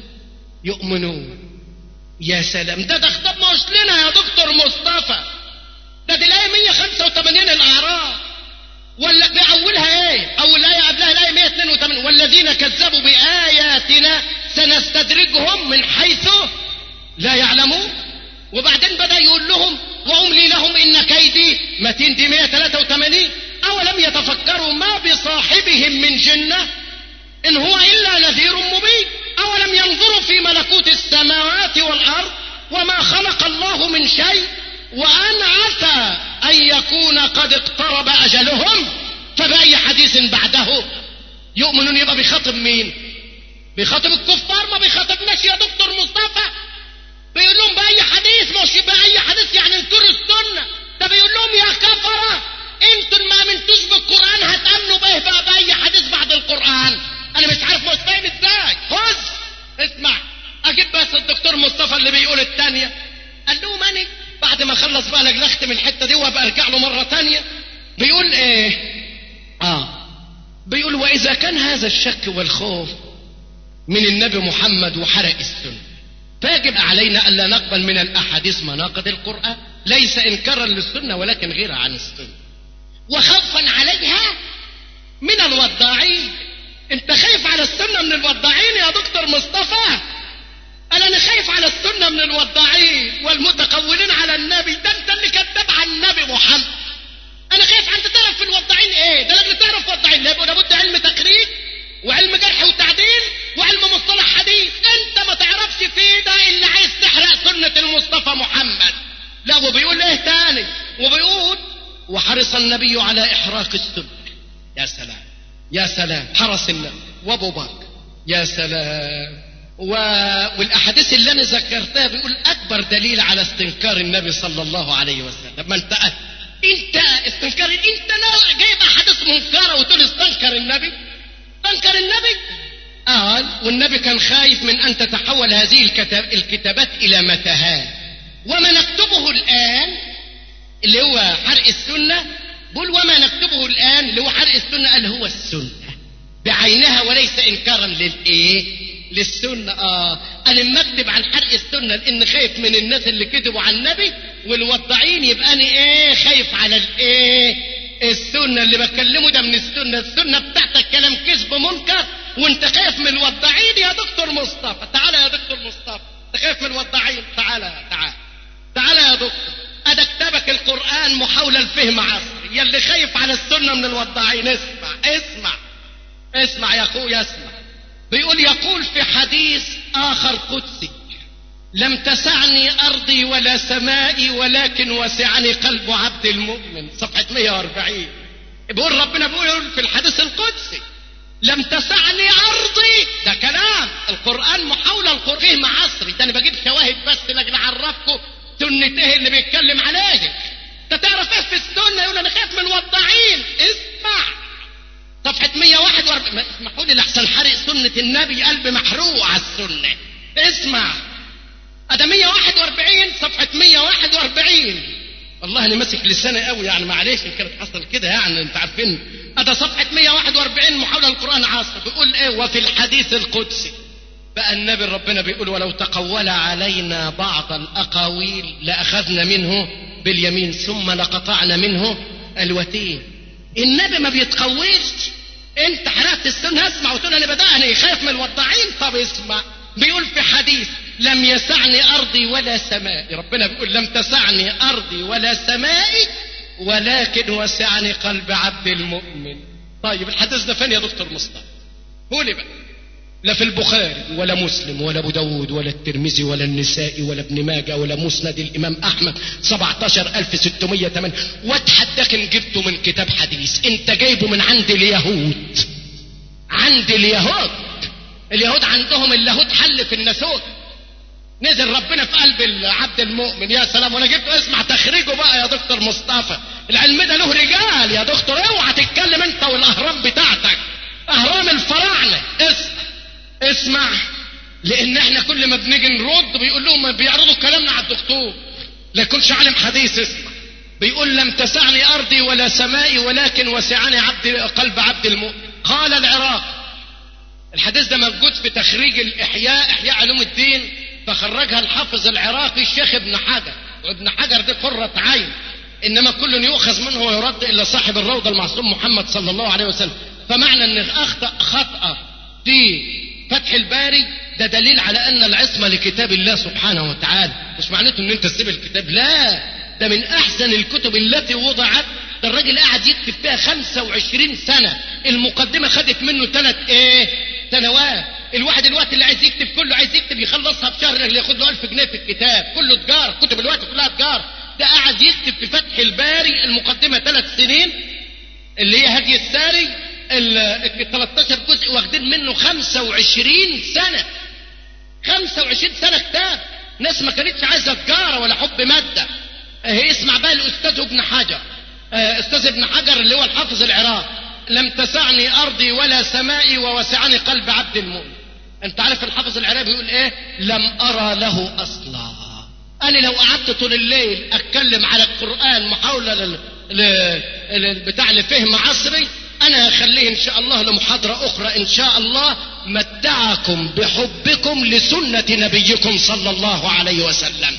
يؤمنون يا سلام ده ده خطاب مش لنا يا دكتور مصطفى ده دي الآية 185 الأعراف ولا بأولها إيه؟ أول آية قبلها الآية 182 والذين الذين كذبوا بآياتنا سنستدرجهم من حيث لا يعلمون وبعدين بدأ يقول لهم وأملي لهم إن كيدي متين دي 183 أولم يتفكروا ما بصاحبهم من جنة إن هو إلا نذير مبين أولم ينظروا في ملكوت السماوات والأرض وما خلق الله من شيء وأن عسى أن يكون قد اقترب أجلهم فبأي حديث بعده يؤمنون يبقى بيخاطب مين بيخاطب الكفار ما بيخاطبناش يا دكتور مصطفى بيقول لهم بأي حديث مش بأي حديث يعني انكروا السنة ده بيقول لهم يا كفرة انتوا ما امنتوش بالقرآن هتأمنوا به بقى بأي حديث بعد القرآن انا مش عارف مش فاهم ازاي خذ اسمع اجيب بس الدكتور مصطفى اللي بيقول الثانية قال لهم انا بعد ما خلص بقى لجلخت من الحتة دي وابقى ارجع له مرة تانية بيقول ايه اه بيقول واذا كان هذا الشك والخوف من النبي محمد وحرق السنه فيجب علينا ألا نقبل من الأحاديث مناقض القرآن ليس إنكارا للسنة ولكن غيرها عن السنة وخوفا عليها من الوضاعين انت خايف على السنة من الوضاعين يا دكتور مصطفى قال انا خايف على السنة من الوضاعين والمتقولين على النبي ده انت اللي كذاب عن النبي محمد انا خايف انت تعرف في الوضاعين ايه ده اللي تعرف وضاعين يبقى لابد علم تقريب وعلم جرح وتعديل وعلم مصطلح حديث انت ما تعرفش فيه ده اللي عايز تحرق سنة المصطفى محمد لا وبيقول ايه تاني وبيقول وحرص النبي على احراق السنة يا سلام يا سلام حرس النبي وابو بكر يا سلام و... والاحاديث اللي انا ذكرتها بيقول اكبر دليل على استنكار النبي صلى الله عليه وسلم ما انت انت استنكار انت لا جايب احاديث منكره وتقول استنكر النبي استنكر النبي قال والنبي كان خايف من ان تتحول هذه الكتاب الكتابات الى متاهات وما نكتبه الان اللي هو حرق السنه بقول وما نكتبه الان اللي هو حرق السنه قال هو السنه بعينها وليس انكارا للايه للسنة اه انا لما اكتب عن حرق السنة لان خايف من الناس اللي كتبوا عن النبي والوضاعين يبقى انا ايه خايف على الايه السنة اللي بكلمه ده من السنة السنة بتاعتك كلام كذب منكر وانت خايف من الوضاعين يا دكتور مصطفى تعالى يا دكتور مصطفى انت خايف من الوضاعين تعالى تعالى تعالى يا دكتور ادا كتابك القرآن محاولة الفهم عصري يلي خايف على السنة من الوضاعين اسمع اسمع اسمع يا اخويا اسمع بيقول يقول في حديث اخر قدسي لم تسعني ارضي ولا سمائي ولكن وسعني قلب عبد المؤمن صفحة 140 بيقول ربنا بيقول في الحديث القدسي لم تسعني ارضي ده كلام القران محاولة القرآن فهم عصري ده انا بجيب شواهد بس لاجل اعرفكم سنته اللي بيتكلم عليها انت تعرف ايه في السنه يقول انا خايف من الوضاعين اسمع صفحة 141 اسمحوا لي لحسن حرق سنة النبي قلب محروق على السنة اسمع أدا 141 صفحة 141 والله أنا ماسك لساني قوي يعني معلش إن كانت حصل كده يعني أنت عارفين أدا صفحة 141 محاولة القرآن عاصر بيقول إيه وفي الحديث القدسي بقى النبي ربنا بيقول ولو تقول علينا بعض الأقاويل لأخذنا منه باليمين ثم لقطعنا منه الوتين النبي ما بيتقولش انت حرقت السنة اسمع وتقول انا بدأني خايف من الوضاعين طب اسمع بيقول في حديث لم يسعني ارضي ولا سمائي ربنا بيقول لم تسعني ارضي ولا سمائي ولكن وسعني قلب عبد المؤمن طيب الحديث ده فين يا دكتور مصطفى قولي بقى لا في البخاري ولا مسلم ولا ابو داود ولا الترمذي ولا النسائي ولا ابن ماجه ولا مسند الامام احمد 17608 واتحداك ان جبته من كتاب حديث انت جايبه من عند اليهود عند اليهود اليهود عندهم اللاهوت حل في الناسوت نزل ربنا في قلب العبد المؤمن يا سلام وانا جبت اسمع تخريجه بقى يا دكتور مصطفى العلم ده له رجال يا دكتور اوعى تتكلم انت والاهرام بتاعتك اهرام الفراعنه اسمع اسمع لان احنا كل ما بنيجي نرد بيقول لهم بيعرضوا كلامنا على الدكتور لا يكونش عالم حديث اسمع بيقول لم تسعني ارضي ولا سمائي ولكن وسعني عبد قلب عبد المؤمن قال العراق الحديث ده موجود في تخريج الاحياء احياء علوم الدين فخرجها الحافظ العراقي الشيخ ابن حجر وابن حجر دي قرة عين انما كل يؤخذ منه ويرد الا صاحب الروضة المعصوم محمد صلى الله عليه وسلم فمعنى ان اخطأ خطأ في فتح الباري ده دليل على ان العصمه لكتاب الله سبحانه وتعالى مش معناته ان انت تسيب الكتاب لا ده من احسن الكتب التي وضعت ده الراجل قاعد يكتب فيها 25 سنه المقدمه خدت منه ثلاث ايه سنوات الواحد الوقت اللي عايز يكتب كله عايز يكتب يخلصها في شهر ياخد له 1000 جنيه في الكتاب كله تجاره كتب الوقت كلها تجاره ده قاعد يكتب في فتح الباري المقدمه ثلاث سنين اللي هي هدي الساري ال 13 جزء واخدين منه 25 سنه 25 سنه كتاب ناس ما كانتش عايزه تجاره ولا حب ماده اه اسمع بقى الاستاذ ابن حجر اه استاذ ابن حجر اللي هو الحافظ العراق لم تسعني ارضي ولا سمائي ووسعني قلب عبد المؤمن انت عارف الحافظ العراقي بيقول ايه لم ارى له اصلا انا لو قعدت طول الليل اتكلم على القران محاوله لل... لل... بتاع لفهم عصري انا هخليه ان شاء الله لمحاضره اخرى ان شاء الله متعكم بحبكم لسنه نبيكم صلى الله عليه وسلم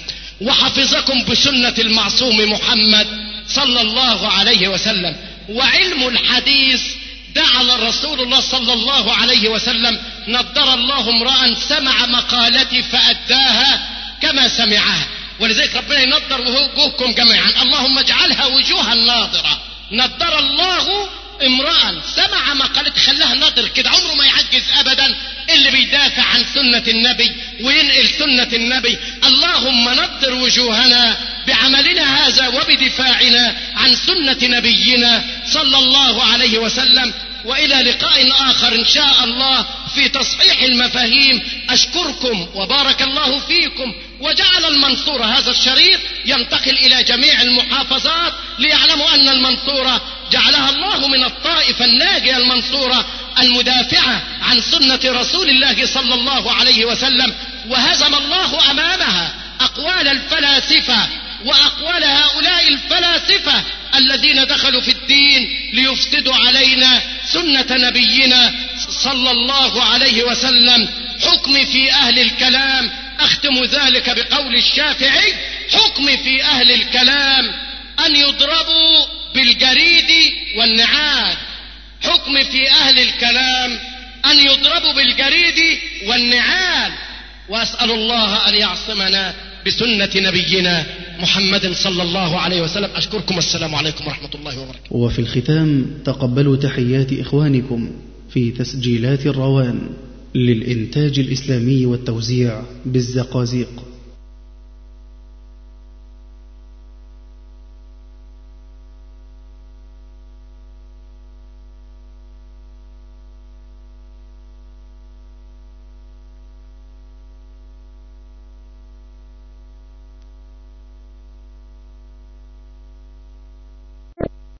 وحفظكم بسنه المعصوم محمد صلى الله عليه وسلم وعلم الحديث جعل رسول الله صلى الله عليه وسلم نضر الله امرا سمع مقالتي فاداها كما سمعها ولذلك ربنا ينضر وجوهكم جميعا اللهم اجعلها وجوها ناظره نضر الله امرأ سمع مقالة خلاها ناظر كده عمره ما يعجز ابدا اللي بيدافع عن سنة النبي وينقل سنة النبي اللهم نضر وجوهنا بعملنا هذا وبدفاعنا عن سنة نبينا صلى الله عليه وسلم والى لقاء اخر ان شاء الله في تصحيح المفاهيم اشكركم وبارك الله فيكم وجعل المنصور هذا الشريط ينتقل الى جميع المحافظات ليعلموا ان المنصوره جعلها الله من الطائفه الناجيه المنصوره المدافعه عن سنه رسول الله صلى الله عليه وسلم وهزم الله امامها اقوال الفلاسفه واقوال هؤلاء الفلاسفه الذين دخلوا في الدين ليفسدوا علينا سنه نبينا صلى الله عليه وسلم حكم في اهل الكلام اختم ذلك بقول الشافعي حكم في اهل الكلام ان يضربوا بالجريد والنعال حكم في اهل الكلام ان يضربوا بالجريد والنعال واسال الله ان يعصمنا بسنه نبينا محمد صلى الله عليه وسلم اشكركم والسلام عليكم ورحمه الله وبركاته وفي الختام تقبلوا تحيات إخوانكم في تسجيلات الروان للإنتاج الإسلامي والتوزيع بالزقازيق